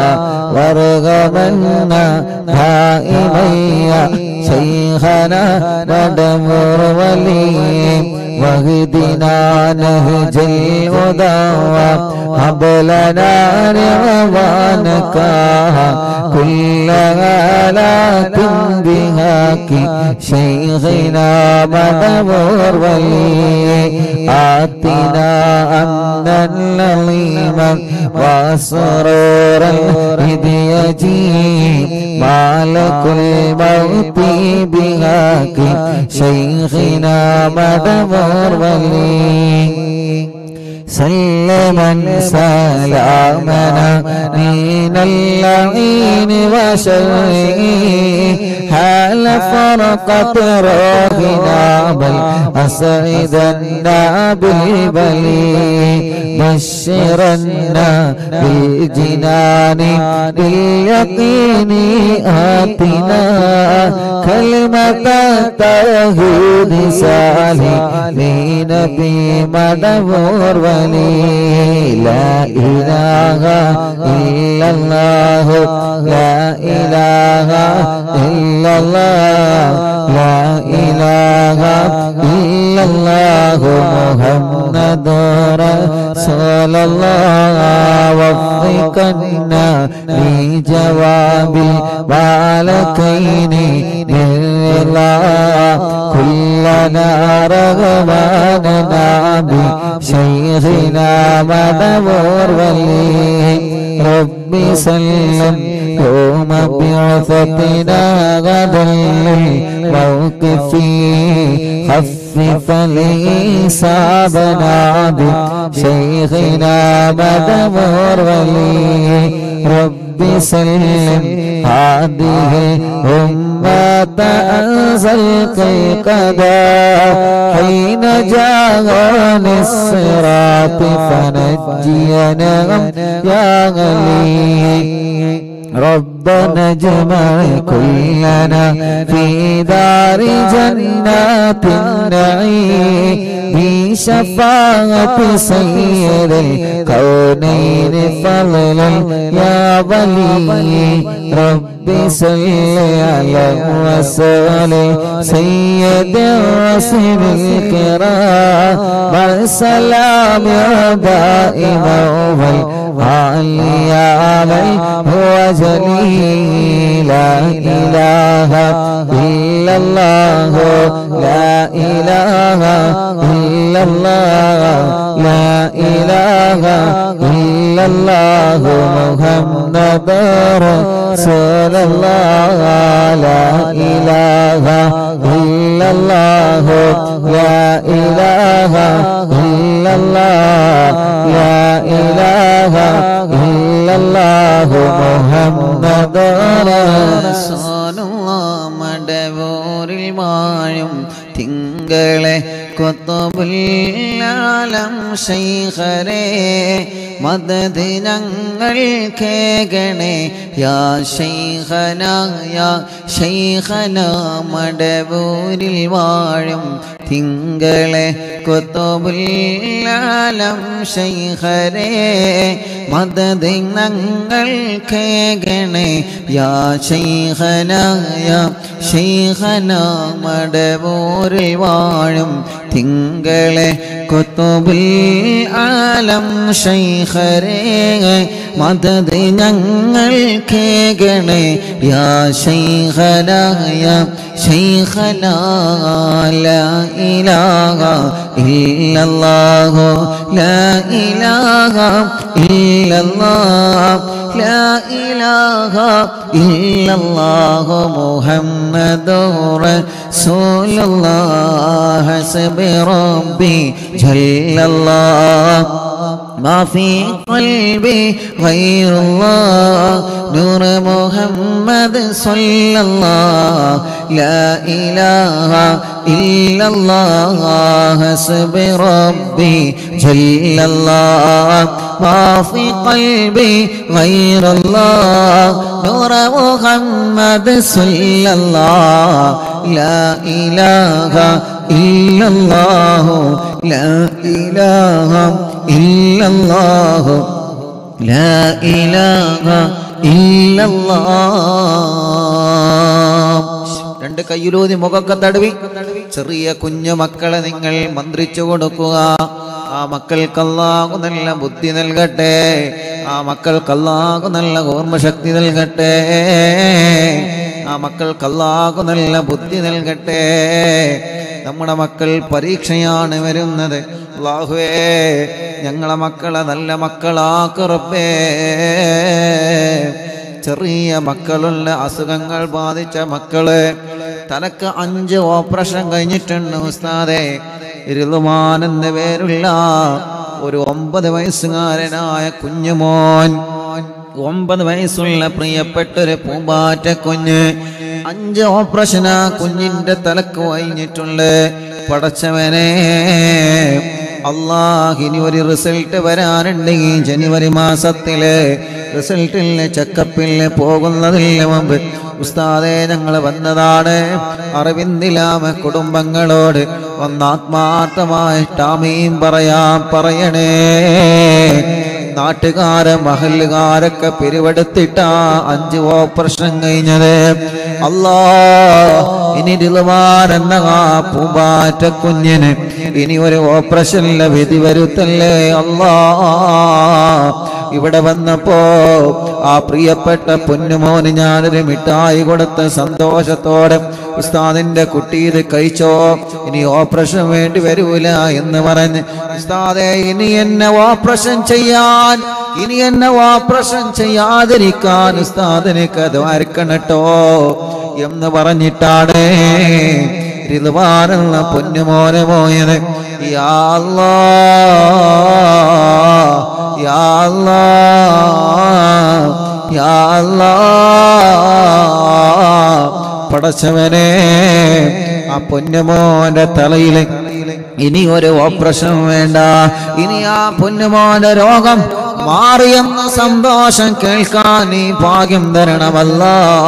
وارغمنا دائميا شيخنا ندمر ولي واهدنا نهج الهدى هب لنا رضوانك كل آلات بهاك شيخنا مدبور ولي آتنا أمنا لظيما وسرورا إذ يجي مالك മടമോർ വലി سلما سلامنا من اللعين وشره حال فرقة روحنا بل أسعدنا بالبلي بشرنا بالجنان باليقين آتنا كلمة التوحيد سالمين بمدبور ولي لا إله إلا الله لا إله إلا الله لا إله إلا الله محمد رسول الله وفقنا لجواب البالكين بالله كلنا رغباننا بشيخنا مدبور ولي ربي سلم يوم بعثتنا غدا للموقف خفف لي صابنا بشيخنا مدبور ولي ربي سلم هذه الأمة أنزلت القضاء حين جاءني الصراط فنجينا يا غلي ربنا اجمع كلنا في دار جنات النعيم بشفاعة سيد الكونين فضلا يا ولي ربي صل على وسلم سيد الرسل الكرام والسلام يا دائما والعلي عليه هو جليل لا إله إلا الله لا إله إلا الله لا إله إلا الله محمد رسول الله لا إله إلا الله لا إله إلا الله لا إله إلا الله محمد رسول മടവൂരിൽ വാഴും തിങ്കളെ കൊത്തുബുല്ലാലം ശൈഖരേ മദത് ഞങ്ങൾ കേകണേ യാ ശൈഖന യാ ശൈഖന മടവൂരിൽ വാഴും തിങ്കളെ കൊത്തുബുല്ലാലം ശൈഖരേ മദത് ഞങ്ങൾ കേകണേ യാ ശൈഖന യാ ശൈഖന മടവൂരിൽ വാഴും തിങ്കളെ കൊത്തുബുൽ ആലം ശൈഖരേ മദത് ഞങ്ങൾ കേകണേ യാ ശൈഖന യാ ശൈഖന ലാ ഇലാഹ ഇല്ലല്ലാഹു ലാ ഇലാഹ ഇല്ലല്ലാഹ് لا إله إلا الله محمد رسول الله حسب ربي جل الله ما في قلبي غير الله نور محمد صلى الله لا إله إلا الله حسب ربي جل الله ما في قلبي غير الله نور محمد صلى الله لا إله إلا الله لا إله إلا الله لا إله إلا الله രണ്ട് കയ്യിലൂതി മുഖക്കെ തടവി ചെറിയ കുഞ്ഞു മക്കളെ നിങ്ങൾ മന്ത്രിച്ചു കൊടുക്കുക ആ മക്കൾക്ക് അല്ലാഹു നല്ല ബുദ്ധി നൽകട്ടെ ആ മക്കൾക്ക് അല്ലാഹു നല്ല ഓർമ്മശക്തി നൽകട്ടെ ആ മക്കൾക്ക് അല്ലാഹു നല്ല ബുദ്ധി നൽകട്ടെ നമ്മുടെ മക്കൾ പരീക്ഷയാണ് വരുന്നത് അല്ലാഹുവേ ഞങ്ങളെ മക്കളെ നല്ല മക്കളാക്കുറപ്പേ ചെറിയ മക്കളുള്ള അസുഖങ്ങൾ ബാധിച്ച മക്കള് തലക്ക് അഞ്ച് ഓപ്പറേഷൻ കഴിഞ്ഞിട്ടുണ്ട് ഉസ്താദെ ഇരുളുമാൻ എന്ന പേരുള്ള ഒരു ഒമ്പത് വയസ്സുകാരനായ കുഞ്ഞുമോൻ ഒമ്പത് വയസ്സുള്ള പ്രിയപ്പെട്ടൊരു പൂമ്പാറ്റ കുഞ്ഞ് അഞ്ച് ഓപ്പറേഷൻ ആ കുഞ്ഞിന്റെ തലക്ക് കഴിഞ്ഞിട്ടുണ്ട് പടച്ചവനെ അള്ളാഹിനി ഒരു റിസൾട്ട് വരാനുണ്ട് ഈ ജനുവരി മാസത്തില് റിസൾട്ടില് ചെക്കപ്പില് പോകുന്നതിന് മുമ്പ് ഉസ്താദെ ഞങ്ങൾ വന്നതാണ് അറിവിന്ദിലാമ കുടുംബങ്ങളോട് ഒന്നാത്മാർത്ഥമായിട്ട് ആമീൻ പറയാൻ പറയണേ നാട്ടുകാരെ മഹല്ലുകാരൊക്കെ പിരിവെടുത്തിട്ടാ അഞ്ച് ഓപ്പറേഷൻ കഴിഞ്ഞത് അല്ലാ ഇനി എന്ന ആ പൂമ്പാറ്റ കുഞ്ഞിന് ഇനി ഒരു ഓപ്പറേഷനിലെ വിധി വരുത്തല്ലേ അല്ലാ ഇവിടെ വന്നപ്പോ ആ പ്രിയപ്പെട്ട പൊന്നുമോന് ഞാനൊരു മിഠായി കൊടുത്ത സന്തോഷത്തോടെ ഉസ്താദിന്റെ കുട്ടി ഇത് കഴിച്ചോ ഇനി ഓപ്പറേഷൻ വേണ്ടി വരൂല എന്ന് പറഞ്ഞ് ഉസ്താദെ ഇനി എന്നെ ഓപ്പറേഷൻ ചെയ്യാൻ ഇനി എന്നെ ഓപ്പറേഷൻ ചെയ്യാതിരിക്കാൻ ഉസ്താദിന് കഥവാർക്കണട്ടോ എന്ന് പറഞ്ഞിട്ടാണ് ഋതുവാനുള്ള പൊന്നുമോനെ പോയത് യാ അല്ലാ യാ അല്ലാ യാ അല്ലാ പടച്ചവനെ ആ പൊന്നുമോന്റെ തലയില് ഇനി ഒരു ഓപ്പറേഷൻ വേണ്ട ഇനി ആ പൊന്നുമോന്റെ രോഗം മാറിയെന്ന സന്തോഷം കേൾക്കാൻ നീ ഭാഗ്യം തരണമല്ല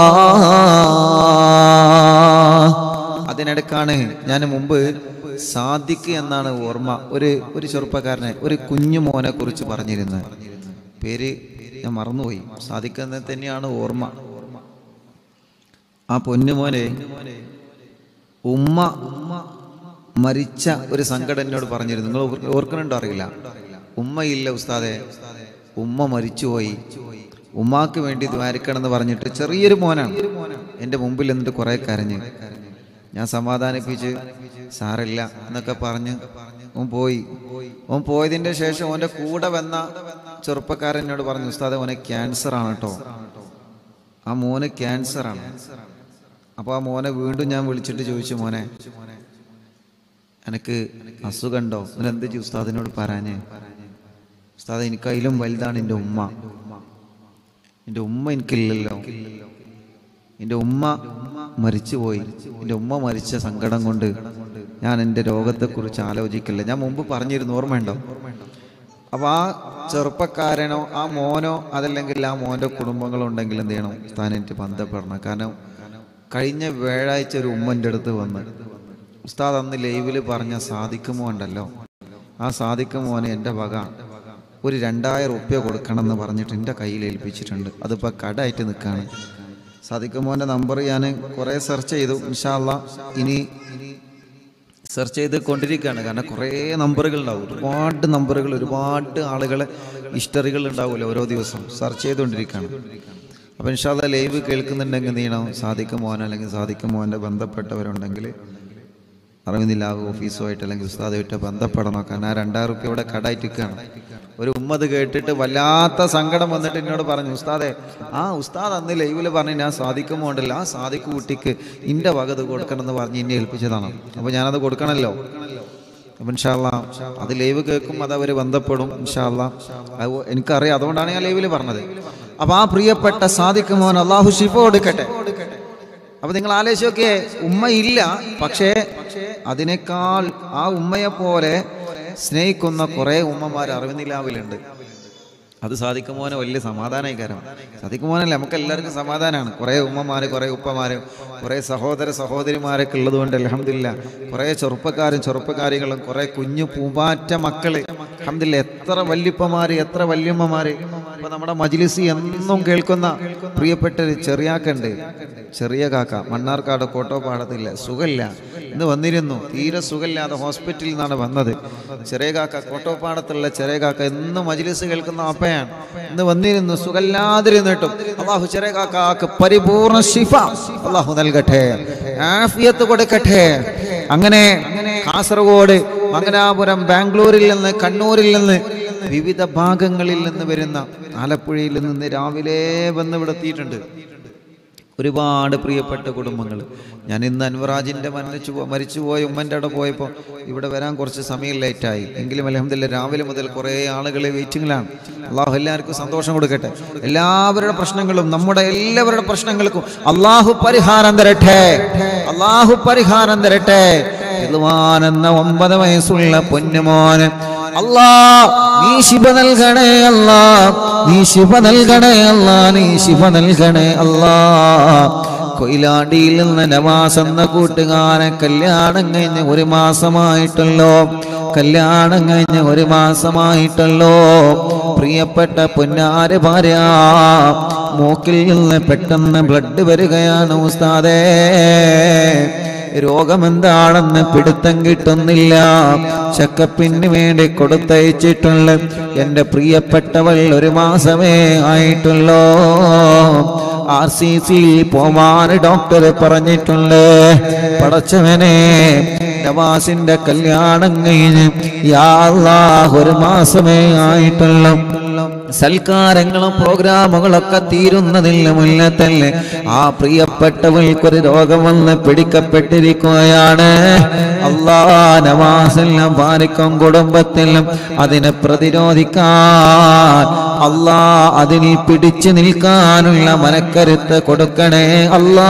അതിനിടക്കാണ് ഞാൻ മുമ്പ് സാദിഖ് എന്നാണ് ഓർമ്മ ഒരു ഒരു ചെറുപ്പക്കാരനെ ഒരു കുഞ്ഞു മോനെ കുറിച്ച് പറഞ്ഞിരുന്നത് പേര് ഞാൻ മറന്നുപോയി സാദിഖ് എന്ന് തന്നെയാണ് ഓർമ്മ ആ പൊന്നുമോനെ ഉമ്മ മരിച്ച ഒരു സങ്കടം എന്നോട് പറഞ്ഞിരുന്നു നിങ്ങൾ ഓർ- ഓർക്കുന്നുണ്ടോ അറിയില്ല ഉമ്മയില്ല ഉസ്താദെ ഉമ്മ മരിച്ചുപോയി ഉമ്മാക്ക് വേണ്ടി ദ്വാരിക്കണം എന്ന് പറഞ്ഞിട്ട് ചെറിയൊരു മോനാണ് എൻ്റെ മുമ്പിൽ എന്നിട്ട് കുറെ കരഞ്ഞ് ഞാൻ സമാധാനിപ്പിച്ച് സാറില്ല എന്നൊക്കെ പറഞ്ഞ് ഓൻ പോയി ഓൻ പോയതിന്റെ ശേഷം ഓന്റെ കൂടെ വന്ന ചെറുപ്പക്കാരൻ എന്നോട് പറഞ്ഞു ഉസ്താദെ ഓനെ ക്യാൻസർ ആണ് കേട്ടോ ആ മോന് ക്യാൻസർ ആണ് അപ്പൊ ആ മോനെ വീണ്ടും ഞാൻ വിളിച്ചിട്ട് ചോദിച്ചു മോനെ എനക്ക് അസുഖമുണ്ടോ നിങ്ങൾ എന്ത് ചെയ്യും ഉസ്താദിനോട് പറയാനേ ഉസ്താദ് എനിക്ക് അതിലും വലുതാണ് എൻ്റെ ഉമ്മ എൻ്റെ ഉമ്മ എനിക്കില്ലല്ലോ എൻ്റെ ഉമ്മ മരിച്ചുപോയി എൻ്റെ ഉമ്മ മരിച്ച സങ്കടം കൊണ്ട് ഞാൻ എൻ്റെ രോഗത്തെക്കുറിച്ച് ആലോചിക്കില്ല ഞാൻ മുമ്പ് പറഞ്ഞിരുന്നു ഓർമ്മയുണ്ടോ അപ്പൊ ആ ചെറുപ്പക്കാരനോ ആ മോനോ അതല്ലെങ്കിൽ ആ മോന്റെ കുടുംബങ്ങളോ ഉണ്ടെങ്കിൽ എന്ത് ചെയ്യണം സ്ഥാനത്ത് ബന്ധപ്പെടണം കാരണം കഴിഞ്ഞ വ്യാഴാഴ്ച ഒരു ഉമ്മൻ്റെ അടുത്ത് വന്ന് ഉസ്താദ് അന്ന് ലൈവിൽ പറഞ്ഞ സാധിക്കുമോ ഉണ്ടല്ലോ ആ സാധിക്കുമോനെ എൻ്റെ വക ഒരു രണ്ടായിരം റുപ്യ കൊടുക്കണം എന്ന് പറഞ്ഞിട്ട് എൻ്റെ കയ്യിൽ ഏൽപ്പിച്ചിട്ടുണ്ട് അതിപ്പോൾ കടായിട്ട് നിൽക്കുകയാണ് സാധിക്കുമോൻ്റെ നമ്പർ ഞാൻ കുറേ സെർച്ച് ചെയ്തു ഇൻഷാല്ല ഇനി സെർച്ച് ചെയ്ത് കൊണ്ടിരിക്കുകയാണ് കാരണം കുറേ നമ്പറുകൾ ഉണ്ടാവും ഒരുപാട് നമ്പറുകൾ ഒരുപാട് ആളുകളെ ഹിസ്റ്ററികൾ ഉണ്ടാവുമല്ലോ ഓരോ ദിവസം സെർച്ച് ചെയ്തുകൊണ്ടിരിക്കുകയാണ് അപ്പോൾ ഇൻഷാല്ല ലൈവ് കേൾക്കുന്നുണ്ടെങ്കിൽ എന്ത് ചെയ്യണം സാദിഖ് മോഹൻ അല്ലെങ്കിൽ സാദിഖ് മോഹൻ്റെ ബന്ധപ്പെട്ടവരുണ്ടെങ്കിൽ അറിവിന്നില്ലാവ് ഓഫീസുമായിട്ട് അല്ലെങ്കിൽ ഉസ്താദുമായിട്ട് ബന്ധപ്പെടണം കാരണം ആ രണ്ടായിരം റുപ്യ ഇവിടെ കടായിട്ടിരിക്കുകയാണ് ഒരു ഉമ്മത് കേട്ടിട്ട് വല്ലാത്ത സങ്കടം വന്നിട്ട് എന്നോട് പറഞ്ഞു ഉസ്താദെ ആ ഉസ്താദ് അന്ന് ലൈവിൽ പറഞ്ഞ് ഞാൻ സാധിക്കുമ്പോണ്ടല്ലോ ആ സാധിക്കു കുട്ടിക്ക് ഇന്റെ വകത് കൊടുക്കണം എന്ന് പറഞ്ഞ് എന്നെ ഏൽപ്പിച്ചതാണ് അപ്പോൾ ഞാനത് കൊടുക്കണമല്ലോ അപ്പം ഇൻഷാല്ല അത് ലൈവ് കേൾക്കും അത് അവർ ബന്ധപ്പെടും ഇൻഷാല്ല അത് എനിക്കറിയാം അതുകൊണ്ടാണ് ഞാൻ ലൈവിൽ പറഞ്ഞത് അപ്പോൾ ആ പ്രിയപ്പെട്ട സാദിഖ് മോൻ അള്ളാഹു ഷിഫ കൊടുക്കട്ടെ അപ്പൊ നിങ്ങൾ ആലോചിച്ചൊക്കെ ഉമ്മ ഇല്ല പക്ഷേ അതിനേക്കാൾ ആ ഉമ്മയെ പോലെ സ്നേഹിക്കുന്ന കുറെ ഉമ്മമാർ അറിവിനിലാവിലുണ്ട് അത് സാധിക്കുമോനെ വലിയ സമാധാനമായി കാരം സാധിക്കുമോനല്ല നമുക്ക് എല്ലാവർക്കും സമാധാനമാണ് കുറേ ഉമ്മമാര് കുറേ ഉപ്പമാര് കുറേ സഹോദര സഹോദരിമാരൊക്കെ ഉള്ളതുകൊണ്ട് അലഹമില്ല കുറേ ചെറുപ്പക്കാരും ചെറുപ്പക്കാരികളും കുറേ കുഞ്ഞു പൂമ്പാറ്റ മക്കള് അലഹമില്ല എത്ര വല്യപ്പമാര് എത്ര വല്യമ്മമാര് ഇപ്പൊ നമ്മുടെ മജിലിസി എന്നും കേൾക്കുന്ന പ്രിയപ്പെട്ട ഒരു ചെറിയാക്കുണ്ട് ചെറിയ കാക്ക മണ്ണാർക്കാട് കോട്ടോപ്പാടത്തില്ല സുഖമില്ല ഇന്ന് വന്നിരുന്നു തീരെ സുഖമില്ലാതെ ഹോസ്പിറ്റലിൽ നിന്നാണ് വന്നത് ചെറിയ കാക്ക കോട്ടോപ്പാടത്തുള്ള ചെറിയ കാക്ക എന്നും മജിലിസ് കേൾക്കുന്ന അപ്പയാണ് ഇന്ന് വന്നിരുന്നു സുഖമില്ലാതിരുന്നിട്ടും അള്ളാഹു ചെറിയ കാക്കാക്ക് പരിപൂർണ ശിഫ അള്ളാഹു നൽകട്ടെ ആഫിയത്ത് കൊടുക്കട്ടെ അങ്ങനെ കാസർഗോഡ് മംഗലാപുരം ബാംഗ്ലൂരിൽ നിന്ന് കണ്ണൂരിൽ നിന്ന് വിവിധ ഭാഗങ്ങളിൽ നിന്ന് വരുന്ന ആലപ്പുഴയിൽ നിന്ന് രാവിലെ വന്ന് ഇവിടെ എത്തിയിട്ടുണ്ട് ഒരുപാട് പ്രിയപ്പെട്ട കുടുംബങ്ങൾ ഞാൻ ഇന്ന് അൻവറാജിൻ്റെ മരിച്ചു പോ- മരിച്ചുപോയ ഉമ്മൻ്റെ അവിടെ പോയപ്പോൾ ഇവിടെ വരാൻ കുറച്ച് സമയം ലേറ്റായി എങ്കിലും അലഹമില്ല രാവിലെ മുതൽ കുറേ ആളുകൾ വെയിറ്റിങ്ങിലാണ് അള്ളാഹു എല്ലാവർക്കും സന്തോഷം കൊടുക്കട്ടെ എല്ലാവരുടെ പ്രശ്നങ്ങളും നമ്മുടെ എല്ലാവരുടെ പ്രശ്നങ്ങൾക്കും അള്ളാഹു പരിഹാരം തരട്ടെ അള്ളാഹു പരിഹാരം തരട്ടെ ഇതുവാൻ എന്ന ഒമ്പത് വയസ്സുള്ള പൊന്നുമോന് അല്ലാ നീ ശിവ നൽകണേ അല്ലാ നീ ശിവ നൽകണേ അല്ലാ നീ ശിവ നൽകണേ അല്ലാ കൊയിലാണ്ടിയിൽ നിന്ന് നവാസ് എന്ന കൂട്ടുകാരൻ കല്യാണം കഴിഞ്ഞ് ഒരു മാസമായിട്ടുള്ളോ കല്യാണം കഴിഞ്ഞ് ഒരു മാസമായിട്ടുള്ളോ പ്രിയപ്പെട്ട പൊന്നാര് ഭാര്യ മൂക്കിൽ നിന്ന് പെട്ടെന്ന് ബ്ലഡ് വരികയാണ് ഉസ്താദേ രോഗമെന്താണെന്ന് പിടുത്തം കിട്ടുന്നില്ല ചക്കപ്പിന് വേണ്ടി കൊടുത്തയച്ചിട്ടുള്ള എൻ്റെ പ്രിയപ്പെട്ടവൾ ഒരു മാസമേ ആയിട്ടുള്ളൂ ആർ സി സിയിൽ പോവാൻ ഡോക്ടർ പറഞ്ഞിട്ടുണ്ട് പടച്ചവനെ നവാസിന്റെ കല്യാണം കഴിഞ്ഞ് യാ അല്ലാഹ് ഒരു മാസമേ ആയിട്ടുള്ളൂ സൽക്കാരങ്ങളും പ്രോഗ്രാമുകളൊക്കെ തീരുന്നതില്ല മുല്ലത്തല്ലേ ആ പ്രിയപ്പെട്ടവൾക്കൊരു രോഗം വന്ന് പിടിക്കപ്പെട്ടിരിക്കുകയാണ് അള്ളാ നവാസെല്ലാം പാലിക്കും കുടുംബത്തിലും അതിനെ പ്രതിരോധിക്കാൻ അള്ളാ അതിൽ പിടിച്ചു നിൽക്കാനുള്ള മനക്കരുത്ത് കൊടുക്കണേ അല്ലാ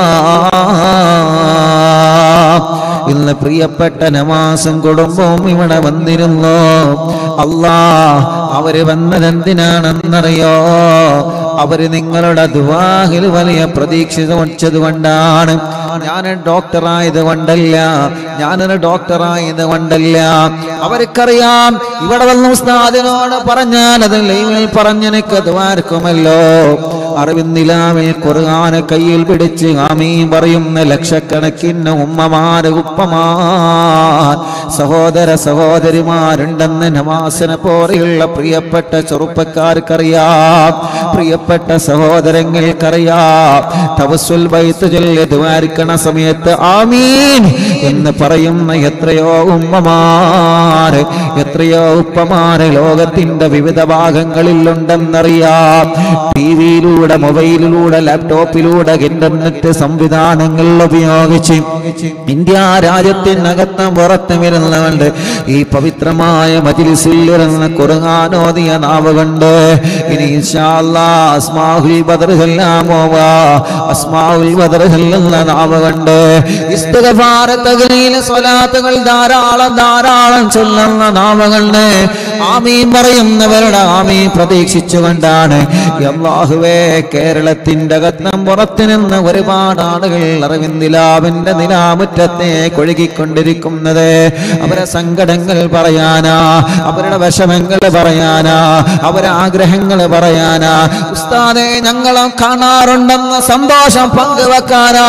ഇന്ന് പ്രിയപ്പെട്ട നമാസും കുടുംബവും ഇവിടെ വന്നിരുന്നു അല്ലാ അവര് വന്നതെന്തിനാണെന്നറിയോ അവര് നിങ്ങളുടെ ദുവാഹിൽ വലിയ പ്രതീക്ഷ വച്ചത് കൊണ്ടാണ് ഞാൻ ഡോക്ടറായത് കൊണ്ടല്ല ഞാനൊരു ഡോക്ടറായത് കൊണ്ടല്ല അവർക്കറിയാം ഇവിടെ വന്ന ഉസ്താദിനോട് പറഞ്ഞാൽ അത് ലൈവിൽ പറഞ്ഞെനിക്ക് ദ്വാർക്കുമല്ലോ അറിവിന്നിലാവിൽ ഖുർആനെ കയ്യിൽ പിടിച്ച് ആമീൻ പറയുന്ന ലക്ഷക്കണക്കിന് ഉമ്മമാര് ഉപ്പമാർ സഹോദര സഹോദരിമാരുണ്ടെന്ന് നമാസിനെ പോലെയുള്ള പ്രിയപ്പെട്ട ചെറുപ്പക്കാർക്കറിയാം പ്രിയപ്പെട്ട സഹോദരങ്ങൾക്കറിയാം തവസ്സുൽ ബൈത്ത് ചൊല്ലി ദ്വാരിക്കണ സമയത്ത് ആമീൻ എന്ന് പറയുന്ന എത്രയോ ഉമ്മമാര് എത്രയോ ഉപ്പമാര് ലോകത്തിന്റെ വിവിധ ഭാഗങ്ങളിലുണ്ടെന്നറിയാം ടി വിയിലൂടെ മൊബൈലിലൂടെ ലാപ്ടോപ്പിലൂടെ ഇന്റർനെറ്റ് സംവിധാനങ്ങൾ ഉപയോഗിച്ച് ഇന്ത്യ രാജ്യത്തിനകത്തും പുറത്തും ഇരുന്നുകൊണ്ട് ഈ പവിത്രമായ മജിലിസിൽ ഇരുന്ന് കുറുങ്ങാനോദിയ നാവ് കൊണ്ട് ഇനി ഇൻഷാ അല്ലാ അസ്മാഹുൽ ബദർ ചെല്ലാൻ പോവാ അസ്മാഹുൽ ബദർ ചെല്ലുന്ന നാവ് കൊണ്ട് ഇസ്തിഗ്ഫാർ തഗ്ലീൽ സ്വലാത്തുകൾ ധാരാളം ധാരാളം ചൊല്ലുന്ന നാവ് കൊണ്ട് ആമീൻ പറയുന്നവരുടെ ആമീൻ പ്രതീക്ഷിച്ചുകൊണ്ടാണ് അള്ളാഹുവേ കേരളത്തിന്റെ അകത്തും പുറത്തു നിന്ന് ഒരുപാട് ആളുകൾ അറിവിന്ദിലാവിന്റെ നിലാമുറ്റത്തെ കൊഴുകിക്കൊണ്ടിരിക്കുന്നത് അവരെ സങ്കടങ്ങൾ പറയാനാ അവരുടെ വിഷമങ്ങൾ പറയാനാ അവരെ ആഗ്രഹങ്ങൾ പറയാനാ ഉസ്താദെ ഞങ്ങളും കാണാറുണ്ടെന്ന സന്തോഷം പങ്കുവെക്കാനാ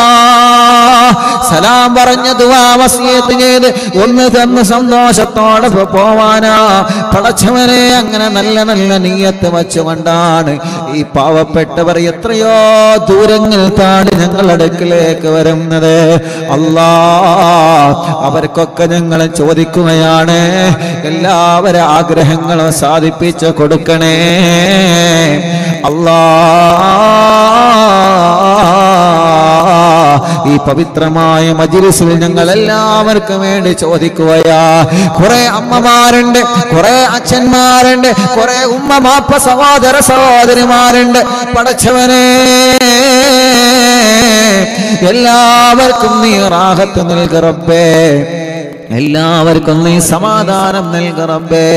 സലാം പറഞ്ഞ ദുവാ വസിയത്ത് ചെയ്ത് ഒന്ന് തന്ന് സന്തോഷത്തോടെ പോ- പോവാനാ പടച്ചവനെ അങ്ങനെ നല്ല നല്ല നീയത്ത് വച്ചുകൊണ്ടാണ് ഈ പാവപ്പെട്ടവർ എത്രയോ ദൂരങ്ങൾ താണ്ടി ഞങ്ങളുടെ അടുക്കിലേക്ക് വരുന്നത് അല്ലാ അവർക്കൊക്കെ ഞങ്ങൾ ചോദിക്കുകയാണ് എല്ലാവരുടെ ആഗ്രഹങ്ങളും സാധിപ്പിച്ച് കൊടുക്കണേ അല്ലാ ഈ പവിത്രമായ മജിലിസിൽ ഞങ്ങൾ എല്ലാവർക്കും വേണ്ടി ചോദിക്കുകയാ കുറെ അമ്മമാരുണ്ട് കുറെ അച്ഛന്മാരുണ്ട് കുറെ ഉമ്മ മാപ്പ സഹോദര സഹോദരിമാരുണ്ട് പടച്ചവനെ എല്ലാവർക്കും നീ റാഹത്ത് നൽകറബേ എല്ലാവർക്കും നീ സമാധാനം നൽകറബേ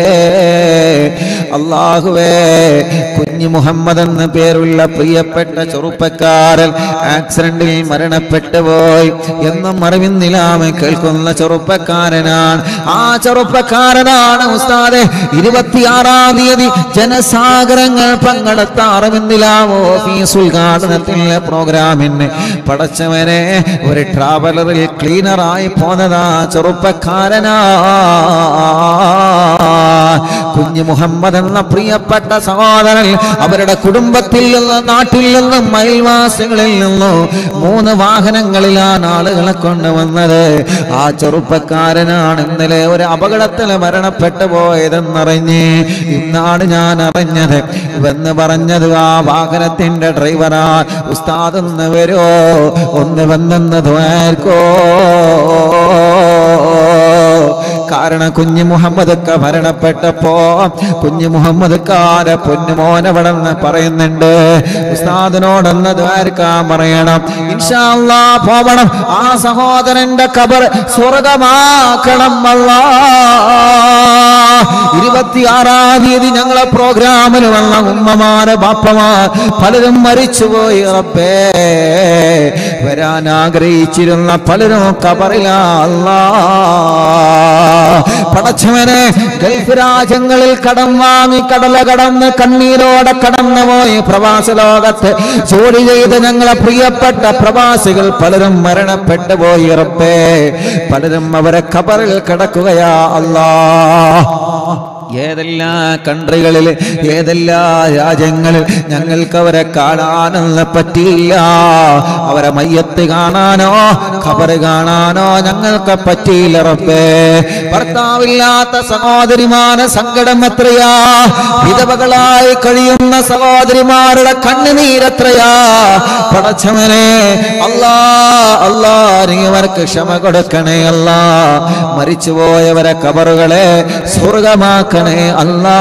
അള്ളാഹുവേ കുഞ്ഞു മുഹമ്മദ് എന്ന പേരുള്ള പ്രിയപ്പെട്ട ചെറുപ്പക്കാരൻ ആക്സിഡന്റിൽ മരണപ്പെട്ടു പോയി എന്നും അറിവിന്നിലാമ കേൾക്കുന്ന ചെറുപ്പക്കാരനാണ് ആ ചെറുപ്പക്കാരനാണ് ഉസ്താദെ ഇരുപത്തിയാറാം തീയതി ജനസാഗരങ്ങൾ പങ്കെടുത്ത അറിവിന്നിലാമോ ഓഫീസ് ഉദ്ഘാടനത്തിലെ പ്രോഗ്രാമിന് പടച്ചവനെ ഒരു ട്രാവലറിൽ ക്ലീനറായി പോന്നതാ ചെറുപ്പക്കാരനാ കുഞ്ഞു മുഹമ്മദ് എന്ന പ്രിയപ്പെട്ട സഹോദരൻ അവരുടെ കുടുംബത്തിൽ നിന്ന് നാട്ടിൽ നിന്നും അയൽവാസികളിൽ നിന്നും മൂന്ന് വാഹനങ്ങളിലാണ് ആളുകളെ കൊണ്ടുവന്നത് ആ ചെറുപ്പക്കാരനാണ് ഇന്നലെ ഒരു അപകടത്തിൽ മരണപ്പെട്ടു പോയതെന്നറിഞ്ഞ് ഇന്നാണ് ഞാൻ അറിഞ്ഞത് എന്ന് പറഞ്ഞത് ആ വാഹനത്തിന്റെ ഡ്രൈവറാ ഉസ്താദ് ഒന്ന് വരോ ഒന്ന് വന്നെന്ന് ദ്വാർക്കോ കാരണം കുഞ്ഞു മുഹമ്മദ് ഒക്കെ മരണപ്പെട്ടപ്പോ കുഞ്ഞു മുഹമ്മദ് കാരെ പൊന്നുമോനവിടെന്ന് പറയുന്നുണ്ട് ഉസ്താദിനോടൊന്ന് ദ്വാരക്കാൻ പറയണം ഇൻഷാ അല്ലാ പോവണം ആ സഹോദരന്റെ കബർ സ്വർഗമാക്കണം അല്ലാ ഇരുപത്തിയാറാം തീയതി ഞങ്ങളെ പ്രോഗ്രാമിന് വന്ന ഉമ്മമാരെ ബാപ്പമാർ പലരും മരിച്ചുപോയി റബ്ബേ വരാൻ ആഗ്രഹിച്ചിരുന്ന പലരും കബറിലാ അല്ലാ പടച്ചവനെ ഗൾഫ് രാജ്യങ്ങളിൽ കടം വാങ്ങി കടല കടന്ന് കണ്ണീരോടെ കടന്നുപോയി പ്രവാസ ലോകത്ത് ജോലി ചെയ്ത് ഞങ്ങളെ പ്രിയപ്പെട്ട പ്രവാസികൾ പലരും മരണപ്പെട്ടു പോയി റബ്ബേ പലരും അവരെ കബറിൽ കിടക്കുകയാ അല്ലാ ഏതെല്ലാ കൺട്രികളിൽ ഏതെല്ലാ രാജ്യങ്ങളിൽ ഞങ്ങൾക്ക് അവരെ കാണാനൊന്നും പറ്റിയില്ല അവരെ മയ്യത്ത് കാണാനോ ഖബറ് കാണാനോ ഞങ്ങൾക്ക് പറ്റിയില്ല റബ്ബേ ഭർത്താവില്ലാത്ത സഹോദരിമാരെ സങ്കടം എത്രയാ വിധവകളായി കഴിയുന്ന സഹോദരിമാരുടെ കണ്ണുനീരെത്രയാ പടച്ചവനെ അല്ലാ അല്ലാ നീ അവർക്ക് ക്ഷമ കൊടുക്കണേ അല്ലാ മരിച്ചുപോയവരെ കബറുകളെ സ്വർഗമാക്കണേ അല്ലാ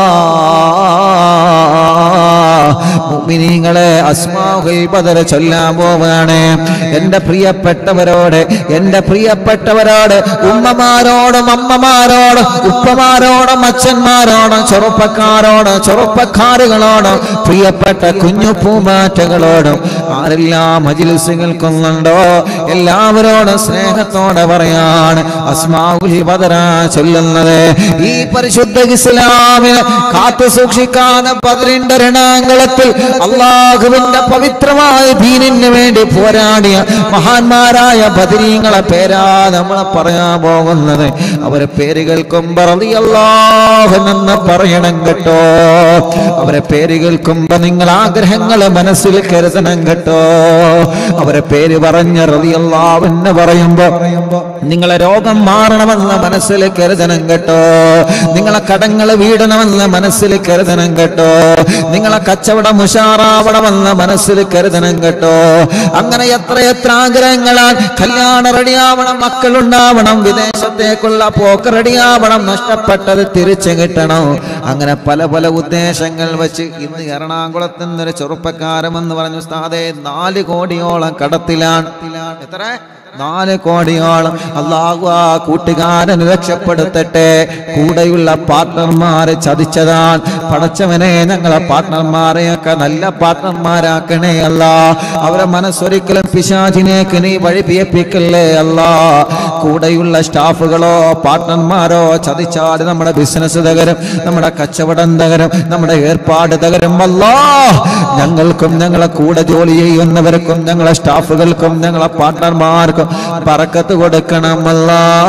മുഅ്മിനീങ്ങളെ അസ്മാഹുൽ ബദർ ചൊല്ലാൻ പോവാണ് എൻ്റെ പ്രിയപ്പെട്ടവരോട് എൻ്റെ പ്രിയപ്പെട്ടവരോട് ഉമ്മമാരോടും അമ്മമാരോടും ഉപ്പമാരോടും അച്ഛന്മാരോടും ചെറുപ്പക്കാരോടും ചെറുപ്പക്കാരുകളോടും പ്രിയപ്പെട്ട കുഞ്ഞു പൂമാറ്റകളോടും ആരെല്ലാം മജിലിസുകൾക്കൊന്നുണ്ടോ എല്ലാവരോടും സ്നേഹത്തോടെ പറയാണ് അസ്മാഉൽ ബദറ ചൊല്ലുന്നത് ഈ പരിശുദ്ധ ഇസ്ലാമിനെ കാത്തു സൂക്ഷിക്കാതെ പതിനെണ്ട് രണാങ്കളത്തിൽ അള്ളാഹുവിന്റെ പവിത്രമായ ദീനിന് വേണ്ടി പോരാടിയ മഹാന്മാരായ ബദരീങ്ങളെ പേരാ നമ്മളെ പറയാൻ പോകുന്നത് അവരെ പേര് കേൾക്കുമ്പോ അള്ളാഹുനെന്ന് പറയണം കേട്ടോ അവരെ പേര് കേൾക്കുമ്പോ നിങ്ങൾ ആഗ്രഹങ്ങൾ മനസ്സിൽ കരുതണം കേട്ടോ അവരെ പേര് പറഞ്ഞ റളിയല്ലാഹുവിനെ പറയുമ്പോ നിങ്ങളെ രോഗം മാറണമെന്ന് മനസ്സിൽ കരുതണം കേട്ടോ നിങ്ങളെ കടങ്ങൾ വീടണമെന്ന് മനസ്സിൽ കരുതണം കേട്ടോ നിങ്ങളെ കച്ചവടം ഉഷാറാവണമെന്ന് മനസ്സിൽ കരുതണം കേട്ടോ അങ്ങനെ എത്ര എത്ര ആഗ്രഹങ്ങളാൽ കല്യാണം റെഡിയാവണം മക്കളുണ്ടാവണം വിദേശത്തേക്കുള്ള പോക്ക് റെഡിയാവണം നഷ്ടപ്പെട്ടത് തിരിച്ചു കിട്ടണം അങ്ങനെ പല പല ഉദ്ദേശങ്ങൾ വെച്ച് ഇന്ന് എറണാകുളത്ത് നിന്നൊരു ചെറുപ്പക്കാരൻ എന്ന് പറഞ്ഞു ഉസ്താദേ നാല് കോടിയോളം കടത്തിലാണ് എത്ര നാല് കോടിയോളം അള്ളാഹു ആ കൂട്ടുകാരൻ രക്ഷപ്പെടുത്തട്ടെ കൂടെയുള്ള പാർട്ട്ണർമാരെ ചതിച്ചതാൻ പടച്ചവനെ ഞങ്ങളെ പാർട്ട്ണർമാരെയൊക്കെ നല്ല പാർട്ട്ണർമാരാക്കണേ അല്ല അവരെ മനസ്സൊരിക്കലും പിശാചിനേക്ക് നീ വഴിപിയപ്പിക്കല്ലേ അല്ല കൂടെയുള്ള സ്റ്റാഫുകളോ പാർട്ട്ണർമാരോ ചതിച്ചാട് നമ്മുടെ ബിസിനസ് തകരും നമ്മുടെ കച്ചവടം തകരും നമ്മുടെ ഏർപ്പാട് തകരും അല്ലാ ഞങ്ങൾക്കും ഞങ്ങളെ കൂടെ ജോലി ചെയ്യുന്നവർക്കും ഞങ്ങളെ സ്റ്റാഫുകൾക്കും ഞങ്ങളെ പാർട്ട്ണർമാർക്കും പറക്കത്ത് കൊടുക്കണമല്ല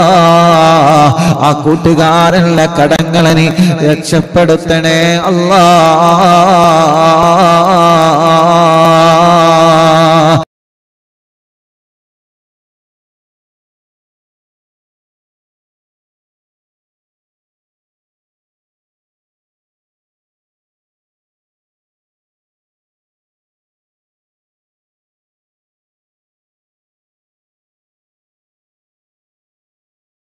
ആ കൂട്ടുകാരനുള്ള കടങ്ങളെ നീ രക്ഷപ്പെടുത്തണേ അല്ലാ